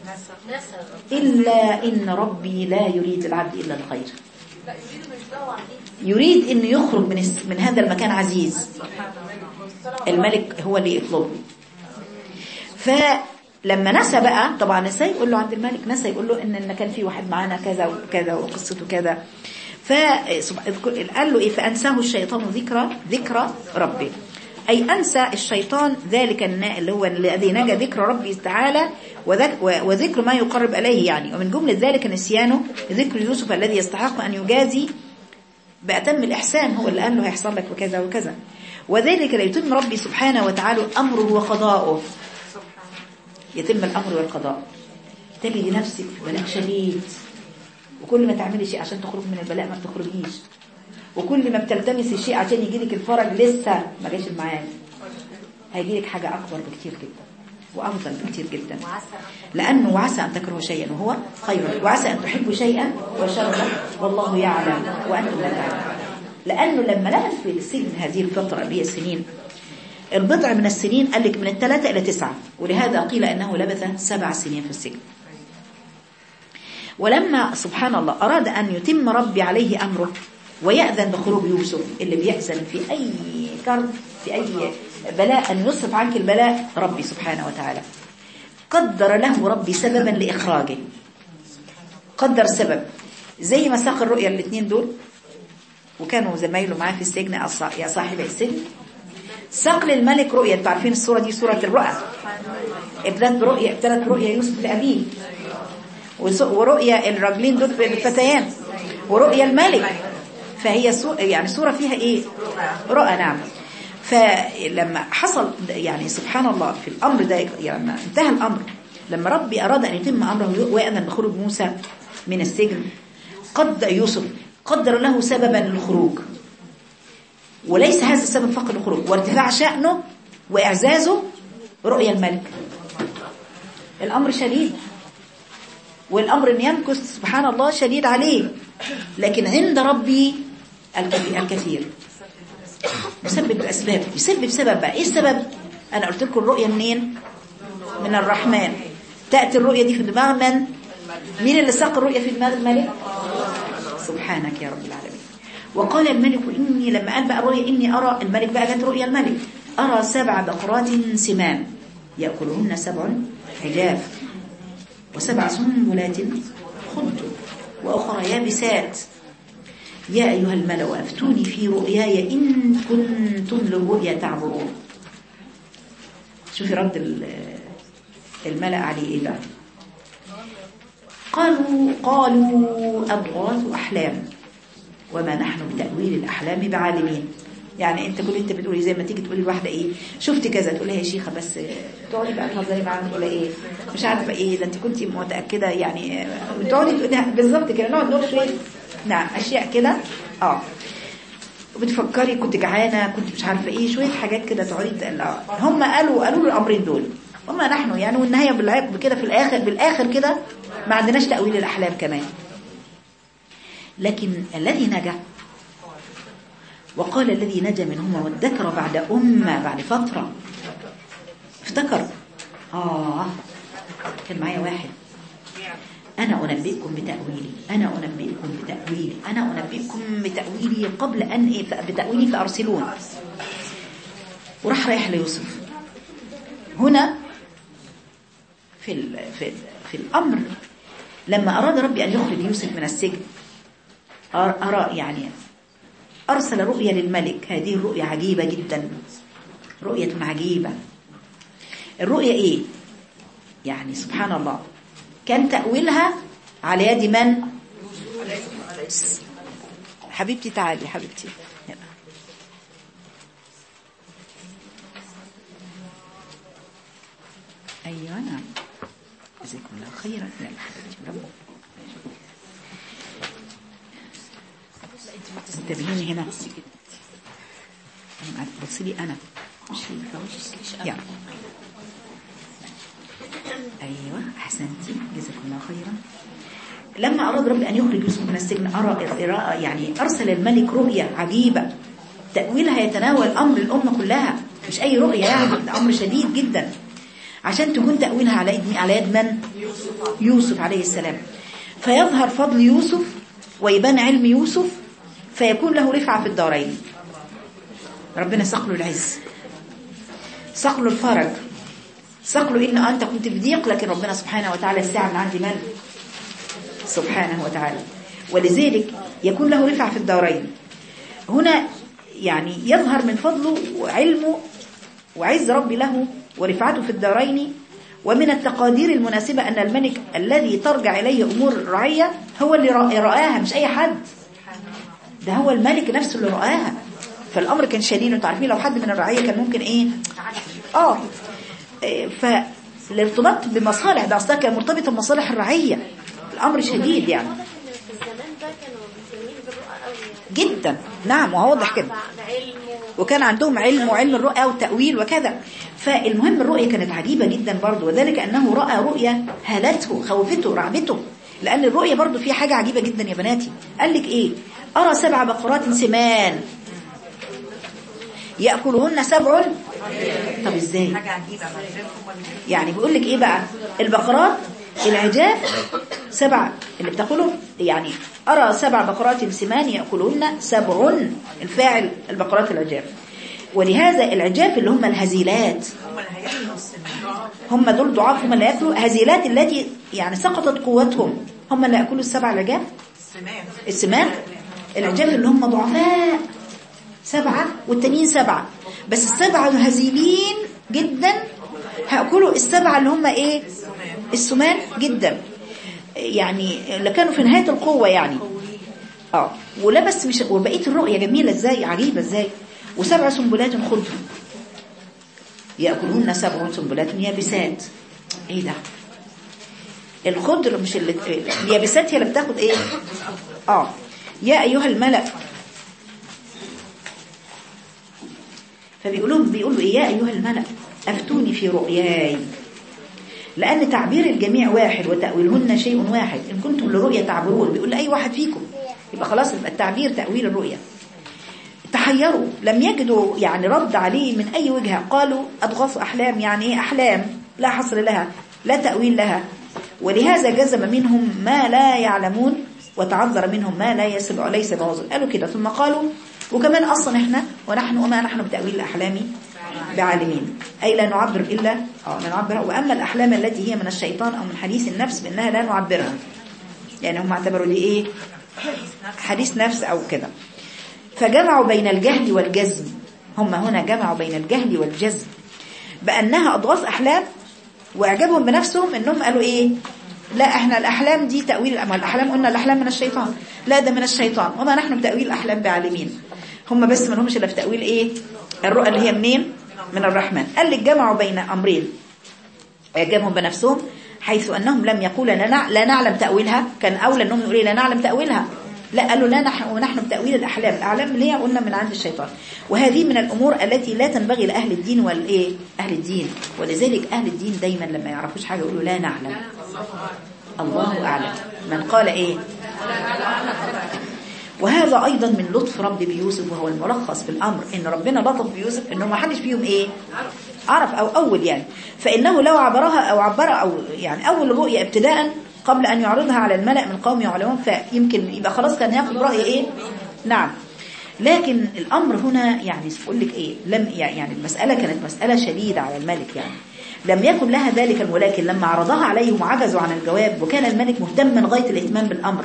إلا إن ربي لا يريد العبد إلا الخير يريد أن يخرج من, الس- من هذا المكان عزيز الملك هو اللي يطلبه فلما نسى بقى طبعا نسى يقول له عند الملك نسى يقول له ان إن كان في واحد معانا كذا وكذا وقصته كذا ف قال له ايه فانساه الشيطان ذكرى ذكرى ربه اي انسى الشيطان ذلك النا- اللي هو الذي نجا ذكر ربه تعالى وذك- و- وذكر ما يقرب اليه يعني ومن جمله ذلك نسيانه ذكر يوسف الذي يستحق ان يجازي بأتم الإحسان هو اللي قال له هيحصل لك وكذا وكذا وذلك ليتم ربي سبحانه وتعالى أمره وقضاؤه يتم الأمر والقضاء تجد نفسك في بلاء شديد وكل ما تعملي شيء عشان تخرج من البلاء ما بتخرجيش وكل ما بتلتمسي شيء عشان يجيلك الفرج لسه ما جاش الميعاد هيجيلك حاجة أكبر بكتير جدا وأفضل بكتير جدا لأنه وعسى أن تكرهوا شيئا وهو خير وعسى أن تحبوا شيئا وشرا والله يعلم وأنتم لا تعلمون لأنه لما لبث في السجن هذه الفترة اللي هي السنين البضع من السنين قال لك من الثلاثة إلى تسعة ولهذا قيل أنه لبث سبع سنين في السجن ولما سبحان الله أراد أن يتم ربي عليه أمره ويأذن بخروج يوسف اللي بيأذن في أي كرب في أي بلاء أن يصرف عنك البلاء ربي سبحانه وتعالى قدر له ربي سببا لإخراجه قدر سبب زي ما ساق الرؤيا الاثنين دول وكانوا زمايله معاه في السجن أص- يا صاحب السجن ساق للملك رؤيا انتوا عارفين الصورة دي صورة الرؤى ابتدت برؤيا ابتدت برؤيا يوسف لأبيه وس- ورؤيا الراجلين دول الفتيان ورؤيا الملك فهي سو يعني صورة فيها ايه رؤى نعم فلما حصل يعني سبحان الله في الأمر ده يعني لما انتهى الأمر لما ربي أراد أن يتم أمره وأذن بخروج موسى من السجن قد يوسف قدر له سببا للخروج وليس هذا السبب فقط الخروج وارتفاع شأنه وإعزازه رؤيا الملك الأمر شديد والأمر أن يمكث سبحان الله شديد عليه لكن عند ربي الكثير, الكثير مسبب الأسباب يسبب سبب بقى إيه السبب أنا قلت لكم الرؤية منين من الرحمن تأتي الرؤية دي في دماغ من مين اللي ساق الرؤية في دماغ الملك سبحانك يا رب العالمين وقال الملك إني لما قال بقى الرؤيا إني أرى الملك بقى جت رؤيا الملك أرى سبع بقرات سمان يأكلهن سبع عجاف وسبع سنبلات خضر وأخرى يابسات يا أيها الملأ أفتوني في رؤياي إن كنتم للرؤيا تعبرون شوفي رد ال- الملأ عليه إيه بقى قالوا قالوا أضغاث أحلام وما نحن بتأويل الأحلام بعالمين يعني انت كل انت بتقولي زي ما تيجي تقولي لواحده ايه شفت كذا تقولي يا شيخه بس تقعدي بقى تهزري معاها تقولي ايه مش عارفه ايه ده انت كنت متاكده يعني تقعدي تقولي بالظبط كده نقعد نقول شويه نعم اشياء كده اه بتفكري كنت جعانه كنت مش عارفه ايه شويه حاجات كده تقعدي تقلقوا هم قالوا قالوا له الامرين دول وما نحن يعني والنهايه بالعقب كده في الاخر بالاخر كده ما عندناش تاويل الاحلام كمان لكن الذي نجا وقال الذي نجا منهما وادكر بعد أمة بعد فترة افتكر آه كان معايا واحد أنا أنبئكم بتأويلي أنا أنبئكم بتأويلي أنا أنبئكم بتأويلي قبل أن إيه بتأويلي فأرسلون وراح رايح ليوسف هنا في ال في ال في الأمر لما أراد ربي أن يخرج يوسف من السجن أرى يعني أرسل رؤيا للملك هذه الرؤيا عجيبة جدا رؤية عجيبة الرؤيا إيه يعني سبحان الله كان تأويلها على يد من حبيبتي تعالي حبيبتي يلا. ايوه نعم جزاكم الله خيرا يلا حبيبتي برافو انتبهيني هنا أنا بصي لي انا مش يلا ايوه احسنتي جزاكم الله خيرا لما اراد ربي ان يخرج يوسف من السجن ارى إراء يعني ارسل الملك رؤيا عجيبه تاويلها يتناول امر الامه كلها مش اي رؤيه يعني ده امر شديد جدا عشان تكون تاويلها على يد على يد من يوسف عليه السلام فيظهر فضل يوسف ويبان علم يوسف فيكون له رفعه في الدارين ربنا سقله العز سقله الفرج سقله إن أنت كنت في ضيق لكن ربنا سبحانه وتعالى استعمل عندي من سبحانه وتعالى ولذلك يكون له رفع في الدارين هنا يعني يظهر من فضله وعلمه وعز ربي له ورفعته في الدارين ومن التقادير المناسبة أن الملك الذي ترجع إليه أمور الرعية هو اللي رآها مش أي حد ده هو الملك نفسه اللي رآها فالأمر كان شديد انتوا عارفين لو حد من الرعية كان ممكن إيه آه فالارتباط بمصالح ده أصلا كان مرتبطة بمصالح الرعية الأمر شديد يعني في الزمان ده كانوا مهتمين بالرؤى قوي جدا نعم وواضح كده بعلم وكان عندهم علم وعلم الرؤى وتأويل وكذا فالمهم الرؤية كانت عجيبة جدا برضه وذلك أنه رأى رؤية هالته خوفته رعبته لأن الرؤية برضه فيها حاجة عجيبة جدا يا بناتي قال لك إيه أرى سبع بقرات سمان يأكلهن سبع طب إزاي حاجة عجيبة يعني بيقول لك إيه بقى البقرات العجاف سبع اللي بتاكله يعني أرى سبع بقرات سمان يأكلهن سبع الفاعل البقرات العجاف ولهذا العجاف اللي هم الهزيلات هم اللي هياكلوا السمان هم دول ضعاف هم اللي ياكلوا هزيلات التي يعني سقطت قوتهم هم اللي ياكلوا السبع العجاف السمان السمان العجاف اللي هم ضعفاء سبعة والتانيين سبعة بس السبعة الهزيلين جدا هياكلوا السبعة اللي هم ايه السمان جدا يعني اللي كانوا في نهاية القوة يعني اه ولا بس مش وبقية الرؤية جميلة ازاي عجيبة ازاي وسبع سنبلات خضر يأكلون سبع سنبلات يابسات ايه ده الخضر مش اللي اليابسات هي اللي بتاخد ايه اه يا ايها الملأ فبيقولوا بيقولوا ايه يا ايها الملأ افتوني في رؤياي لأن تعبير الجميع واحد وتأويلهن شيء واحد إن كنتم لرؤية تعبرون بيقول لأي واحد فيكم يبقى خلاص يبقى التعبير تأويل الرؤية تحيروا لم يجدوا يعني رد عليه من أي وجهة قالوا أضغاث أحلام يعني إيه أحلام لا حصر لها لا تأويل لها ولهذا جزم منهم ما لا يعلمون وتعذر منهم ما لا يسبع ليس بعذر قالوا كده ثم قالوا وكمان أصلا إحنا ونحن وما نحن بتأويل الأحلام بعالمين أي لا نعبر إلا آه لا نعبرها وأما الأحلام التي هي من الشيطان أو من حديث النفس بأنها لا نعبرها يعني هم اعتبروا دي إيه حديث نفس أو كده فجمعوا بين الجهل والجزم هم هنا جمعوا بين الجهل والجزم بأنها أضغاث أحلام وإعجابهم بنفسهم إنهم قالوا إيه لا احنا الأحلام دي تأويل الأموال الأحلام قلنا الأحلام من الشيطان لا ده من الشيطان وما نحن بتأويل الأحلام بعالمين هم بس ما لهمش إلا في تأويل إيه الرؤى اللي هي منين من الرحمن قال لك جمعوا بين أمرين إعجابهم بنفسهم حيث أنهم لم يقولوا لا لا نعلم تأويلها كان أولى أنهم يقولوا لا نعلم تأويلها لا قالوا لا نحن ونحن بتأويل الأحلام الأحلام اللي هي قلنا من عند الشيطان وهذه من الأمور التي لا تنبغي لأهل الدين والإيه أهل الدين ولذلك أهل الدين دايما لما يعرفوش حاجة يقولوا لا نعلم الله أعلم من قال إيه وهذا أيضا من لطف رب بيوسف وهو الملخص في الأمر إن ربنا لطف بيوسف إنه ما حدش فيهم إيه عرف أو أول يعني فإنه لو عبرها أو عبر أو يعني أول رؤية ابتداء قبل أن يعرضها على الملأ من قوم يعلمون فيمكن يبقى خلاص كان ياخد رأي إيه نعم لكن الأمر هنا يعني بقول لك إيه لم يعني المسألة كانت مسألة شديدة على الملك يعني لم يكن لها ذلك ولكن لما عرضها عليهم عجزوا عن الجواب وكان الملك مهتما غاية الاهتمام بالأمر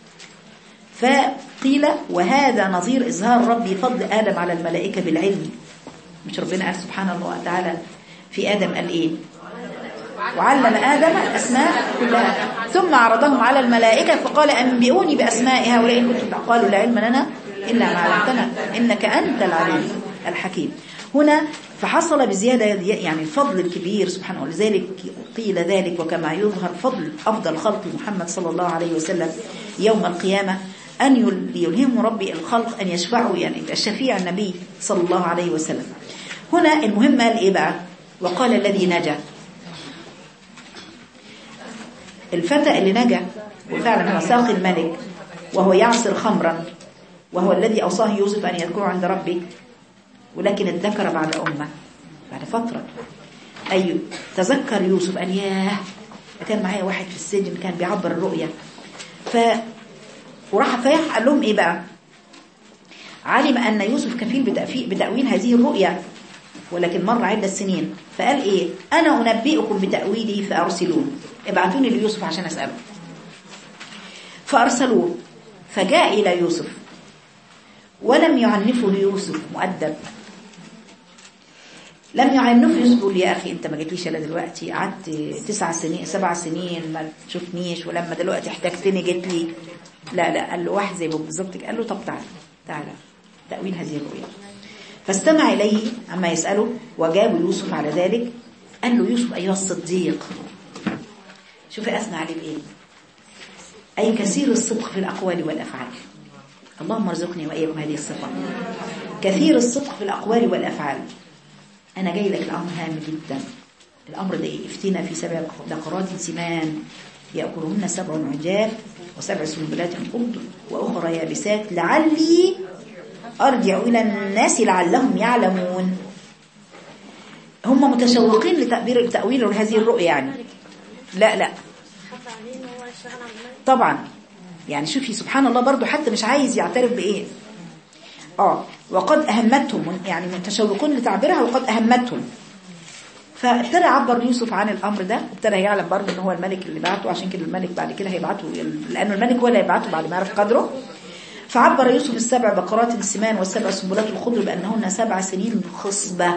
فقيل وهذا نظير إظهار ربي فضل آدم على الملائكة بالعلم مش ربنا قال سبحانه الله وتعالى في آدم قال إيه وعلم آدم الأسماء كلها ثم عرضهم على الملائكة فقال أنبئوني بأسماء هؤلاء إن كنتم قالوا لا علم لنا إلا ما علمتنا إنك أنت العليم الحكيم هنا فحصل بزيادة يعني الفضل الكبير سبحانه ولذلك قيل ذلك وكما يظهر فضل أفضل خلق محمد صلى الله عليه وسلم يوم القيامة أن يلهم ربي الخلق أن يشفعوا يعني يبقى الشفيع النبي صلى الله عليه وسلم هنا المهم قال إيه بقى وقال الذي نجا الفتى اللي نجا وفعلا هو ساقي الملك وهو يعصر خمرا وهو الذي أوصاه يوسف أن يذكره عند ربه ولكن اتذكر بعد أمة بعد فترة أي تذكر يوسف أن ياه كان معايا واحد في السجن كان بيعبر الرؤية ف وراح فيح قال لهم إيه بقى علم أن يوسف كفيل بتأويل هذه الرؤيا ولكن مر عدة سنين فقال إيه أنا أنبئكم بتأويله فأرسلون ابعثوني ليوسف عشان أسأله فأرسلوه فجاء إلى يوسف ولم يعنفه يوسف مؤدب لم يعنفه يوسف يقول يا أخي أنت ما جيتليش إلا دلوقتي قعدت تسع سنين سبع سنين ما تشوفنيش ولما دلوقتي احتجتني جيت لي لا لا قال له واحد زي بالظبط قال له طب تعالى تعالى تأويل هذه الرؤيا فاستمع إليه عما يسأله وجاب يوسف على ذلك قال له يوسف أيها الصديق شوف أثنى عليه بإيه أي كثير الصدق في الأقوال والأفعال اللهم ارزقني وإياكم هذه الصفة كثير الصدق في الأقوال والأفعال أنا جاي لك الأمر هام جدا الأمر ده إيه افتنا في سبع بقرات سمان يأكلهن سبع عجاف وسبع سنبلات خضر وأخرى يابسات لعلي أرجع إلى الناس لعلهم يعلمون هم متشوقين لتأويل تأويل هذه الرؤيا يعني لا لا خاف عليه ان هو يشتغل على الملك طبعا يعني شوفي سبحان الله برضو حتى مش عايز يعترف بإيه اه وقد أهمتهم يعني متشوقون لتعبيرها وقد أهمتهم فابتدى عبر يوسف عن الأمر ده ابتدى يعلم برضه ان هو الملك اللي بعته عشان كده الملك بعد كده هيبعته لأنه الملك هو اللي هيبعته بعد ما يعرف قدره فعبر يوسف السبع بقرات السمان والسبع سنبلات الخضر بأنهن سبع سنين خصبة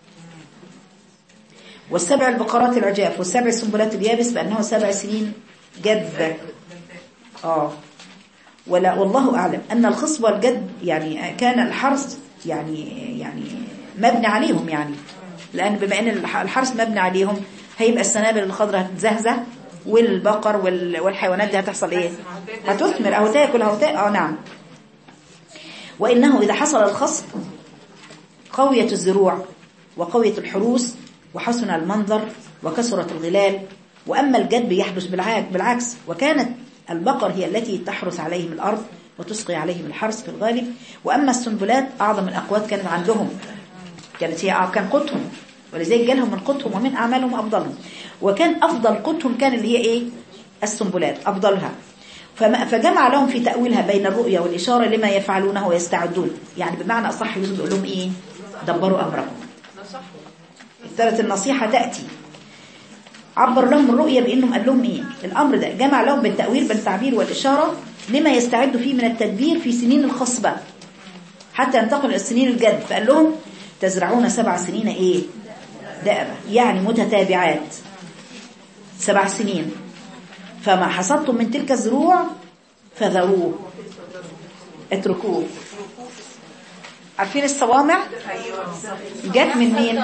والسبع البقرات العجاف والسبع السنبلات اليابس بأنه سبع سنين جذة آه ولا والله أعلم أن الخصب والجد يعني كان الحرث يعني يعني مبني عليهم يعني لأن بما أن الح- الحرث مبني عليهم هيبقى السنابل الخضراء هتزهزه والبقر وال- والحيوانات دي هتحصل ايه هتثمر او تاكل او تاكل اه نعم وانه اذا حصل الخصب قوية الزروع وقوية الحروس وحسن المنظر وكثرة الغلال وأما الجدب يحدث بالعاك- بالعكس وكانت البقر هي التي تحرس عليهم الأرض وتسقي عليهم الحرث في الغالب وأما السنبلات أعظم الأقوات كانت عندهم كانت هي كان قوتهم ولذلك جالهم من قوتهم ومن أعمالهم أفضلهم وكان أفضل قوتهم كان اللي هي إيه السنبلات أفضلها فما فجمع لهم في تأويلها بين الرؤيا والإشارة لما يفعلونه ويستعدون يعني بمعنى أصح يوسف بيقول لهم إيه دبروا أمركم ابتدت النصيحة تأتي عبر لهم الرؤية بأنهم قال لهم إيه الأمر ده جمع لهم بالتأويل بالتعبير والإشارة لما يستعد فيه من التدبير في سنين الخصبة حتى ينتقل إلى السنين الجد فقال لهم تزرعون سبع سنين إيه دائرة يعني متتابعات سبع سنين فما حصدتم من تلك الزروع فذروه اتركوه عارفين الصوامع جت من مين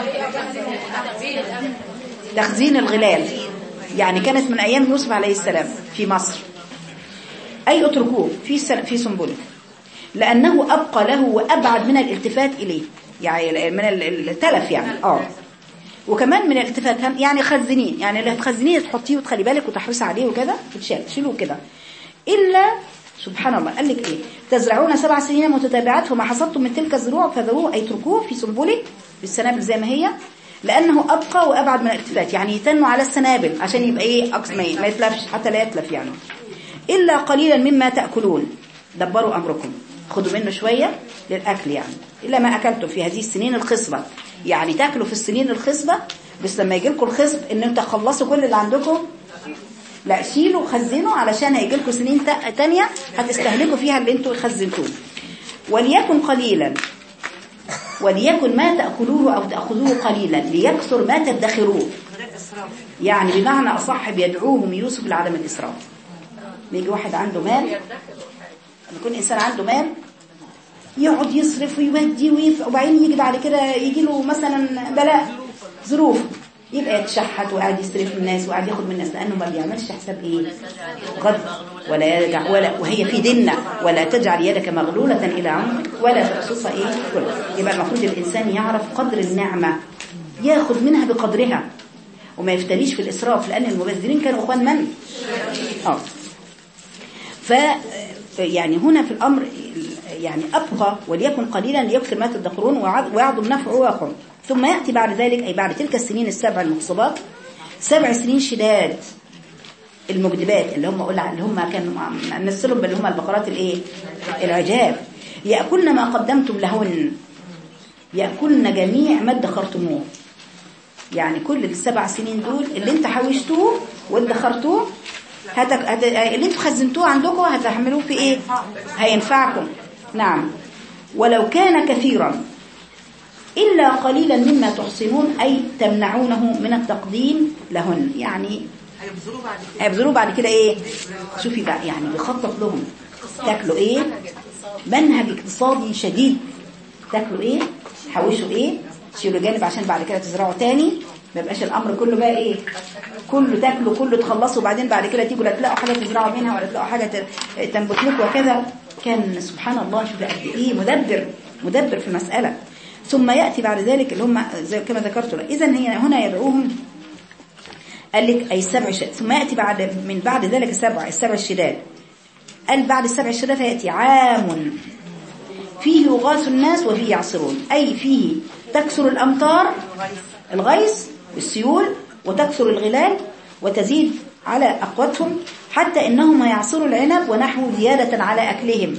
تخزين الغلال يعني كانت من ايام يوسف عليه السلام في مصر اي اتركوه في سن- في سنبله لانه ابقى له وابعد من الالتفات اليه يعني من ال- التلف يعني اه وكمان من الالتفات هم- يعني خزنين يعني اللي هتخزنيه تحطيه وتخلي بالك وتحرصي عليه وكده تتشال تشيله كده الا سبحان الله قال لك ايه تزرعون سبع سنين متتابعات فما حصدتم من تلك الزروع فذروه اي اتركوه في سنبله بالسنابل زي ما هي لانه ابقى وابعد من الالتفات يعني يتنوا على السنابل عشان يبقى ايه أقص ما ما يتلفش حتى لا يتلف يعني الا قليلا مما تاكلون دبروا امركم خدوا منه شويه للاكل يعني الا ما اكلتم في هذه السنين الخصبه يعني تاكلوا في السنين الخصبه بس لما يجي لكم الخصب ان انتوا تخلصوا كل اللي عندكم لا شيلوا خزنوا علشان هيجي لكم سنين تا- تانية هتستهلكوا فيها اللي انتوا خزنتوه وليكن قليلا وليكن ما تأكلوه أو تأخذوه قليلا ليكثر ما تدخروه إسراف يعني بمعنى أصح بيدعوهم يوسف لعدم الإسراف بيجي واحد عنده مال لما يكون إنسان عنده مال يقعد يصرف ويودي ويف وبعدين يجي بعد كده يجي له مثلا بلاء ظروف يبقى يتشحت وقاعد يصرف من الناس وقاعد ياخد من الناس لانه ما بيعملش حساب ايه غد ولا يرجع ولا وهي في ديننا ولا تجعل يدك مغلولة الى عنقك ولا تبسطها ايه كل يبقى المفروض الانسان يعرف قدر النعمة ياخد منها بقدرها وما يفتريش في الاسراف لان المبذرين كانوا اخوان من اه ف يعني هنا في الأمر يعني أبقى وليكن قليلا ليكثر ما تدخرون ويعظ- ويعظم نفعه ويقوم ثم يأتي بعد ذلك أي بعد تلك السنين السبع المقصبات سبع سنين شداد المجدبات اللي هم قلنا اللي هم كانوا نمثلهم باللي هم البقرات الايه العجاب يأكلن ما قدمتم لهن يأكلن جميع ما ادخرتموه يعني كل السبع سنين دول اللي انت حوشتوه وادخرتوه هتك... هت... اللي انتوا خزنتوه عندكم هتعملوه في ايه هينفعكم نعم ولو كان كثيرا إلا قليلا مما تحصنون أي تمنعونه من التقديم لهن يعني هيبذلوا بعد كده هيبذلوا بعد كده ايه شوفي بقى يعني بيخطط لهم تاكلوا ايه منهج اقتصادي شديد تاكلوا ايه حوشوا ايه تشيلوا جانب عشان بعد كده تزرعوا تاني ما يبقاش الامر كله بقى ايه كله تاكلوا كله تخلصوا وبعدين بعد كده تيجوا لا تلاقوا حاجه تزرعوا منها ولا تلاقوا حاجه ت- تنبت لكم وكذا كان سبحان الله شوفي قد ايه مدبر مدبر في المساله ثم ياتي بعد ذلك اللي هم زي كما ذكرت اذا هي هنا يدعوهم قال لك أي السبع شداد ثم يأتي بعد من بعد ذلك السبع السبع الشداد قال بعد السبع الشداد فيأتي عام فيه يغاث الناس وفيه يعصرون أي فيه تكثر الأمطار الغيث والسيول وتكثر الغلال وتزيد على أقواتهم حتى إنهم يعصروا العنب ونحو زيادة على أكلهم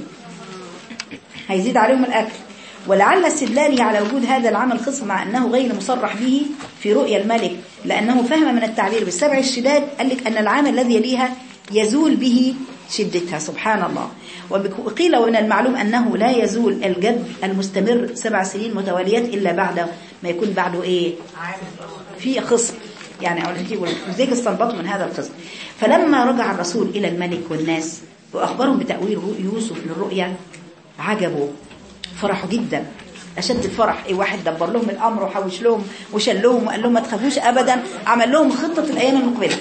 هيزيد عليهم الأكل ولعل استدلاله على وجود هذا العمل خصم مع أنه غير مصرح به في رؤيا الملك لأنه فهم من التعبير بالسبع الشداد قال لك أن العام الذي يليها يزول به شدتها سبحان الله وقيل ومن المعلوم أنه لا يزول الجد المستمر سبع سنين متواليات إلا بعد ما يكون بعده إيه في خصم يعني ازيك استنبطوا من هذا الخصم فلما رجع الرسول إلى الملك والناس وأخبرهم بتأويل يوسف للرؤيا عجبوا فرحوا جدا أشد الفرح إيه واحد دبر لهم الأمر وحوش لهم وشل لهم وقال لهم ما تخافوش أبدا عمل لهم خطة الأيام المقبلة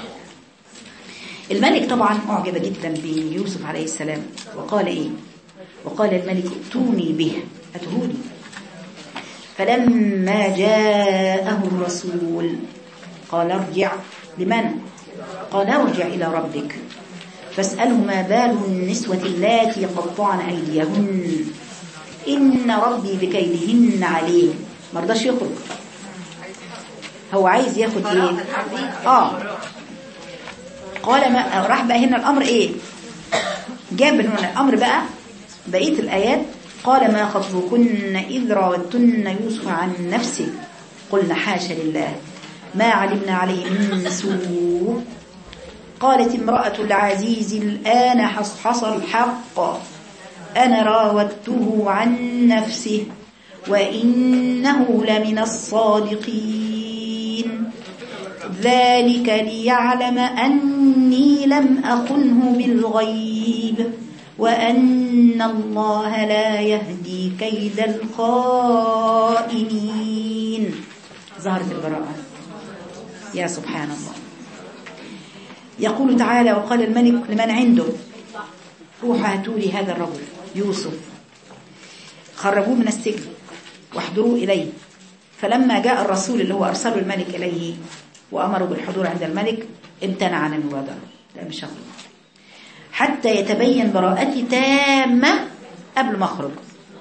الملك طبعا أعجب جدا بيوسف عليه السلام وقال إيه وقال الملك ائتوني به أتهوني فلما جاءه الرسول قال ارجع لمن قال ارجع إلى ربك فاسأله ما بال النسوة اللاتي قطعن أيديهن إن ربي بكيدهن عليم ما رضاش يخرج هو عايز ياخد ايه اه قال ما راح بقى هنا الامر ايه جاب من هنا الامر بقى بقيه الايات قال ما خطبكن اذ راودتن يوسف عن نفسه قلنا حاشا لله ما علمنا عليه من سوء قالت امرأة العزيز الآن حصل الحق أنا راودته عن نفسه وإنه لمن الصادقين ذلك ليعلم أني لم أخنه بالغيب وأن الله لا يهدي كيد الخائنين ظهرت البراءة يا سبحان الله يقول تعالى وقال الملك لمن عنده روحوا هاتوا لي هذا الرجل يوسف خرجوه من السجن واحضروا إليه فلما جاء الرسول اللي هو أرسله الملك إليه وأمره بالحضور عند الملك امتنع عن المبادرة لا مش هخرج حتى يتبين براءتي تامة قبل ما أخرج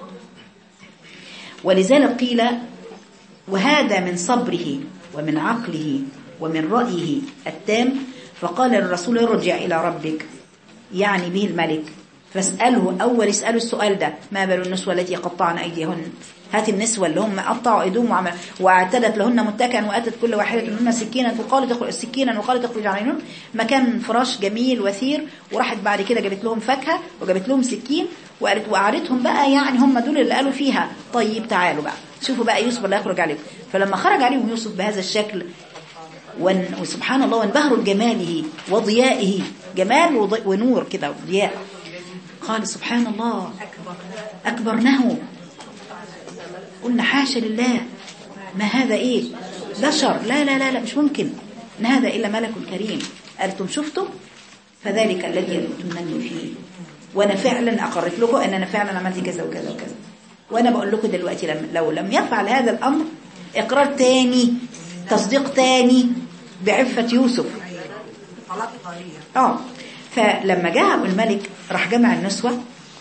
ولذلك قيل وهذا من صبره ومن عقله ومن رأيه التام فقال الرسول ارجع إلى ربك يعني به الملك فاسأله أول اسأله السؤال ده ما بال النسوة التي قطعن أيديهن هات النسوة اللي هم قطعوا أيديهم وعمل واعتدت لهن متكئا وأتت كل واحدة منهن سكينا وقالت تخرج سكينا وقالت تخرج عليهن مكان فراش جميل وثير وراحت بعد كده جابت لهم فاكهة وجابت لهم سكين وقالت وقعدتهم بقى يعني هم دول اللي قالوا فيها طيب تعالوا بقى شوفوا بقى يوسف اللي يخرج عليكم فلما خرج عليهم يوسف بهذا الشكل ون- وسبحان الله وانبهروا بجماله وضيائه جمال وض- ونور كده وضياء قال سبحان الله أكبرنه قلنا حاشا لله ما هذا إيه بشر لا لا لا لا مش ممكن إن هذا إلا ملك كريم أنتم شفتم فذلك الذي يلتمني فيه وأنا فعلا أقرت لكم أن أنا فعلا عملت كذا وكذا وكذا وأنا بقول لكم دلوقتي لم لو لم يفعل هذا الأمر إقرار تاني تصديق تاني بعفة يوسف طلاق طريقة اه فلما جاء الملك راح جمع النسوة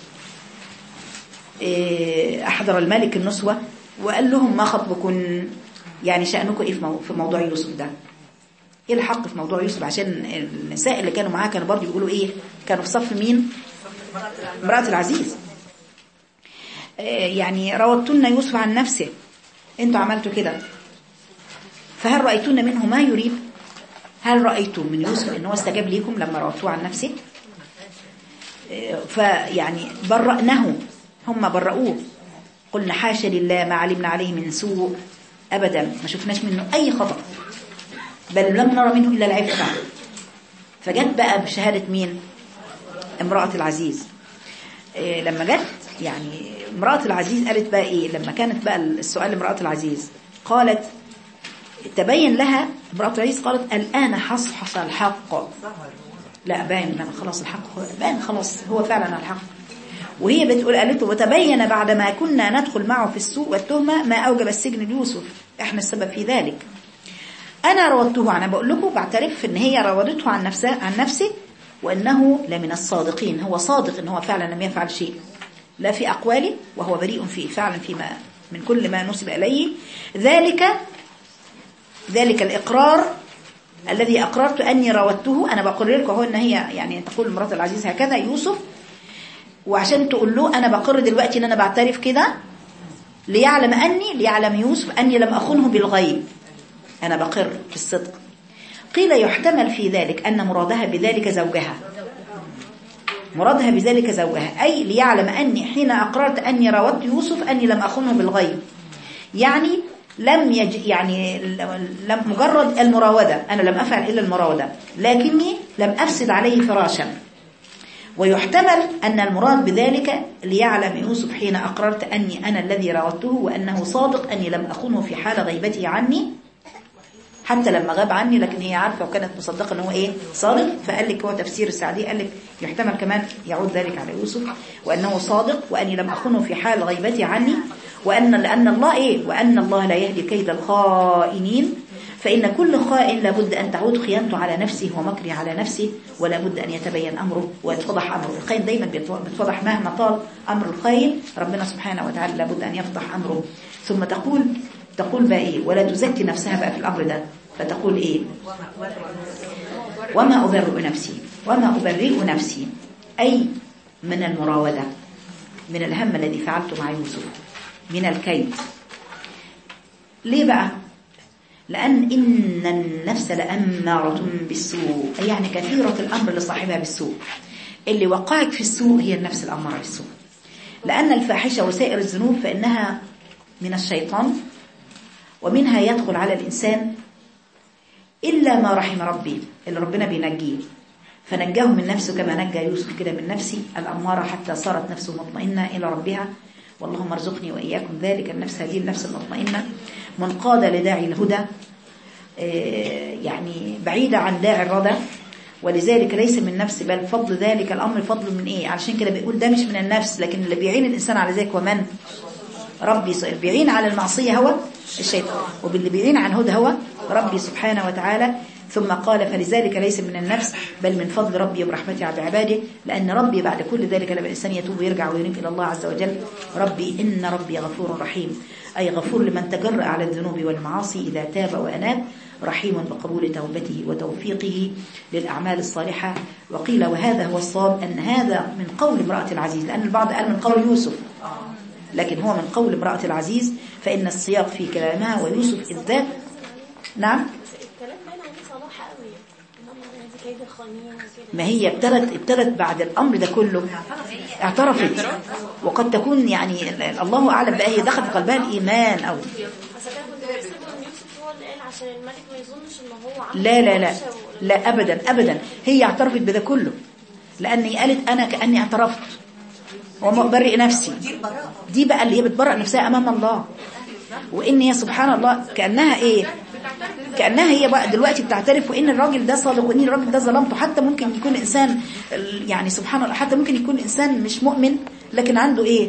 إيه، أحضر الملك النسوة وقال لهم ما خطبكن يعني شأنكم إيه في مو- في موضوع يوسف ده إيه الحق في موضوع يوسف عشان النساء اللي كانوا معاه كانوا برضه يقولوا إيه كانوا في صف مين امرأة العزيز إيه، يعني راودتن يوسف عن نفسه انتوا عملتوا كده فهل رأيتن منه ما يريد هل رأيتم من يوسف أنه استجاب ليكم لما راودتوه عن نفسه إيه، فيعني برأناه هم برؤوه قلنا حاشا لله ما علمنا عليه من سوء أبدا ما شفناش منه أي خطأ بل لم نرى منه إلا العفة فجت بقى بشهادة مين امرأة العزيز إيه، لما جت يعني امرأة العزيز قالت بقى إيه لما كانت بقى السؤال لامرأة العزيز قالت تبين لها امرأة العزيز قالت الآن حصحص الحق لا باين لما خلاص الحق هو باين خلاص هو فعلا الحق وهي بتقول قالت له وتبين بعد ما كنا ندخل معه في السوق والتهمة ما أوجب السجن ليوسف احنا السبب في ذلك أنا راودته أنا بقول لكم بعترف إن هي راودته عن نفسها عن نفسه وأنه لمن الصادقين هو صادق إن هو فعلا لم يفعل شيء لا في أقواله وهو بريء فيه فعلا فيما من كل ما نسب إليه ذلك ذلك الإقرار الذي أقررت أني راودته أنا بقرر لكم هو إن هي يعني تقول مرات العزيز هكذا يوسف وعشان تقول له أنا بقر دلوقتي إن أنا بعترف كده ليعلم أني ليعلم يوسف أني لم أخنه بالغيب أنا بقر في الصدق قيل يحتمل في ذلك أن مرادها بذلك زوجها مرادها بذلك زوجها أي ليعلم أني حين أقررت أني راودت يوسف أني لم أخنه بالغيب يعني لم يج يعني لم مجرد المراودة أنا لم أفعل إلا المراودة لكني لم أفسد عليه فراشا ويحتمل أن المراد بذلك ليعلم يوسف حين أقررت أني أنا الذي راودته وأنه صادق أني لم أخنه في حال غيبته عني حتى لما غاب عني لكن هي عارفة وكانت مصدقة أنه إيه صادق فقال لك هو تفسير السعدي قال لك يحتمل كمان يعود ذلك على يوسف وأنه صادق وأني لم أخنه في حال غيبتي عني وأن لأن الله إيه وأن الله لا يهدي كيد الخائنين فإن كل خائن لابد أن تعود خيانته على نفسه ومكره على نفسه ولا بد أن يتبين أمره ويتفضح أمره الخائن دايما بيتفضح مهما طال أمر الخائن ربنا سبحانه وتعالى لابد أن يفضح أمره ثم تقول تقول بقى إيه ولا تزكي نفسها بقى في الأمر ده فتقول إيه وما أبرئ نفسي وما أبرئ نفسي أي من المراودة من الهم الذي فعلته مع يوسف من الكيد ليه بقى لأن إن النفس لأمارة بالسوء أي يعني كثيرة الأمر لصاحبها بالسوء اللي وقعك في السوء هي النفس الأمارة بالسوء لأن الفاحشة وسائر الذنوب فإنها من الشيطان ومنها يدخل على الإنسان إلا ما رحم ربي اللي ربنا بينجيه فنجاه من نفسه كما نجى يوسف كده من نفسي الأمارة حتى صارت نفسه مطمئنة إلى ربها واللهم ارزقني وإياكم ذلك النفس هذه النفس المطمئنة منقادة لداعي الهدى يعني بعيدة عن داعي الردى ولذلك ليس من نفس بل فضل ذلك الأمر فضل من إيه علشان كده بيقول ده مش من النفس لكن اللي بيعين الإنسان على ذلك ومن ربي بيعين على المعصية هو الشيطان وباللي بيعين عن هدى هو ربي سبحانه وتعالى ثم قال فلذلك ليس من النفس بل من فضل ربي ورحمته على عباده لأن ربي بعد كل ذلك لما الإنسان يتوب ويرجع وينيب إلى الله عز وجل ربي إن ربي غفور رحيم أي غفور لمن تجرأ على الذنوب والمعاصي إذا تاب وأناب رحيم بقبول توبته وتوفيقه للأعمال الصالحة وقيل وهذا هو الصواب أن هذا من قول امرأة العزيز لأن البعض قال من قول يوسف لكن هو من قول امرأة العزيز فإن السياق في كلامها ويوسف الذات نعم الكلام باين عليه صلاح قوي انما دي كيد الخانين وكده ما هي ابتدت ابتدت بعد الأمر ده كله اعترفت وقد تكون يعني الله أعلم بقى هي دخل في قلبها الإيمان أو بس كان كنت بحسب ان يوسف هو اللي قال عشان الملك ما يظنش ان هو عمل لا لا لا وحشة و- لا ابدا ابدا هي اعترفت بده كله لاني قالت انا كاني اعترفت ومبرئ نفسي دي البراءة دي بقى اللي هي بتبرأ نفسها امام الله وان هي سبحان الله كانها ايه كانها هي بقى دلوقتي بتعترف وان الراجل ده صادق وان الراجل ده ظلمته حتى ممكن يكون انسان يعني سبحان الله حتى ممكن يكون انسان مش مؤمن لكن عنده ايه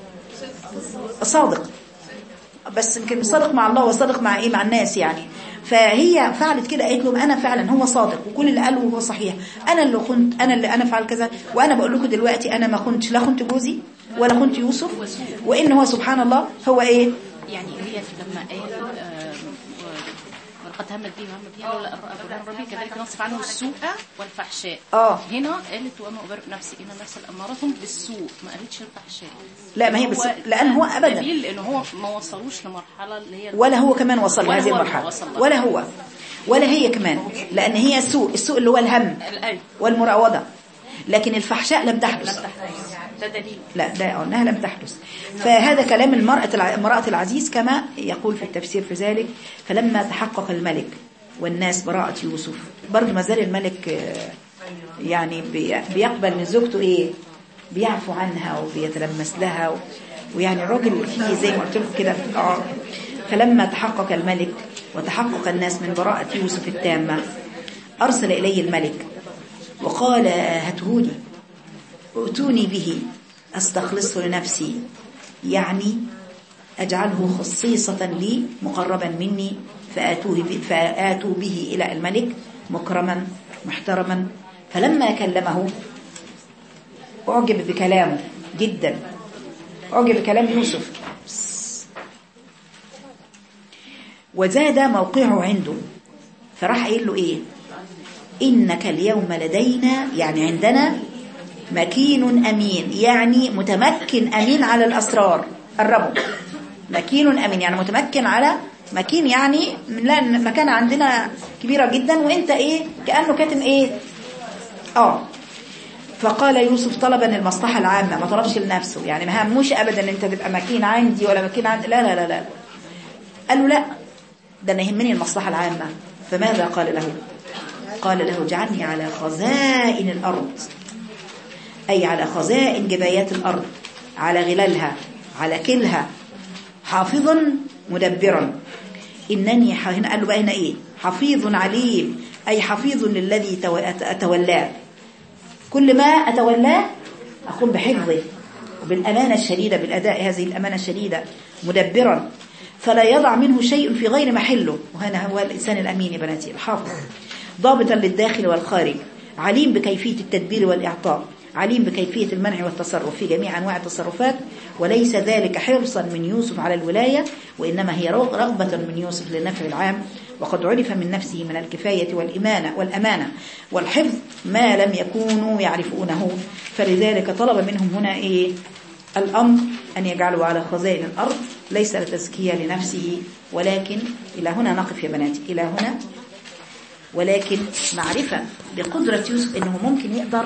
صادق بس يمكن مش صادق مع الله وصادق مع ايه مع الناس يعني فهي فعلت كده قالت لهم انا فعلا هو صادق وكل اللي قاله هو صحيح انا اللي خنت انا اللي انا فعل كذا وانا بقول لكم دلوقتي انا ما خنتش لا خنت جوزي ولا خنت يوسف وان هو سبحان الله هو ايه يعني هي لما قال آم، و- ولقد همت به وهم بها لولا أن رأى برهان ربي كذلك نصف عنه السوء والفحشاء اه هنا قالت وما أبرئ نفسي إن النفس الأمارة بالسوء ما قالتش الفحشاء لا ما هي بس لان هو ابدا دليل لأن هو ما وصلوش لمرحلة اللي هي ولا هو كمان وصل ولا لهذه هو المرحله وصل لها. ولا هو ولا هي كمان لان هي سوء السوء اللي هو الهم الأي والمراوده لكن الفحشاء لم تحدث ده دليل لا ده انها لم تحدث فهذا كلام المرأة الع- امرأة العزيز كما يقول في التفسير في ذلك فلما تحقق الملك والناس براءة يوسف برضه ما زال الملك آه، يعني بي- بيقبل من زوجته ايه بيعفو عنها وبيتلمس لها و- ويعني الراجل فيه زي ما قلت لكم كده اه فلما تحقق الملك وتحقق الناس من براءة يوسف التامة أرسل إليه الملك وقال هاتهولي ائتوني به أستخلصه لنفسي يعني أجعله خصيصة لي مقربا مني فآتوه ب- فآتوا به إلى الملك مكرما محترما فلما كلمه أعجب بكلامه جدا أعجب بكلام يوسف وزاد موقعه عنده فراح قايل له إيه إنك اليوم لدينا يعني عندنا مكين أمين يعني متمكن أمين على الأسرار قربوا مكين أمين يعني متمكن على مكين يعني لا مكان عندنا كبيرة جدا وانت ايه كأنه كاتم ايه اه فقال يوسف طلبا للمصلحة العامة ما طلبش لنفسه يعني ما هموش ابدا ان انت تبقى مكين عندي ولا مكين عندي لا لا لا لا قال له لا ده انا يهمني المصلحة العامة فماذا قال له قال له اجعلني على خزائن الأرض أي على خزائن جبايات الأرض على غلالها على كلها حافظا مدبرا إنني ح- هنا قال له بقى هنا إيه حفيظ عليم أي حفيظ للذي تو- أت- أتولاه كل ما أتولاه أقوم بحفظه وبالأمانة الشديدة بالأداء هذه الأمانة الشديدة مدبرا فلا يضع منه شيء في غير محله وهنا هو الإنسان الأمين يا بناتي الحافظ ضابطا للداخل والخارج عليم بكيفية التدبير والإعطاء عليم بكيفية المنع والتصرف في جميع أنواع التصرفات وليس ذلك حرصا من يوسف على الولاية وإنما هي رغ- رغبة من يوسف للنفع العام وقد عرف من نفسه من الكفاية والإمانة والأمانة والحفظ ما لم يكونوا يعرفونه فلذلك طلب منهم هنا إيه الأمر أن يجعلوا على خزائن الأرض ليس لتزكية لنفسه ولكن إلى هنا نقف يا بناتي إلى هنا ولكن معرفة بقدرة يوسف أنه ممكن يقدر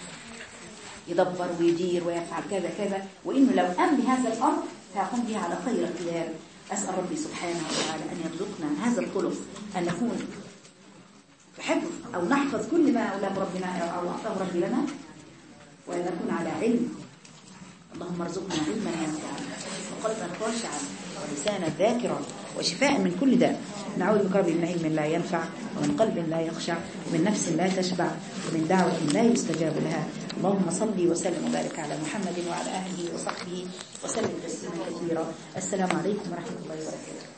يدبر ويدير ويفعل كذا كذا وإنه لو قام بهذا الأمر سيقوم به على خير اختيار أسأل ربي سبحانه وتعالى أن يرزقنا هذا الخلق أن نكون في حفظ أو نحفظ كل ما أولاه ربنا أو أعطاه ربي لنا وأن نكون على علم اللهم ارزقنا علما ينفعا وقلبا خاشعا ولسانا ذاكرا وشفاء من كل داء نعوذ بك ربي من علم لا ينفع ومن قلب لا يخشع ومن نفس لا تشبع ومن دعوة لا يستجاب لها اللهم صل وسلم وبارك على محمد وعلى أهله وصحبه وسلم تسليما كثيرا السلام عليكم ورحمة الله وبركاته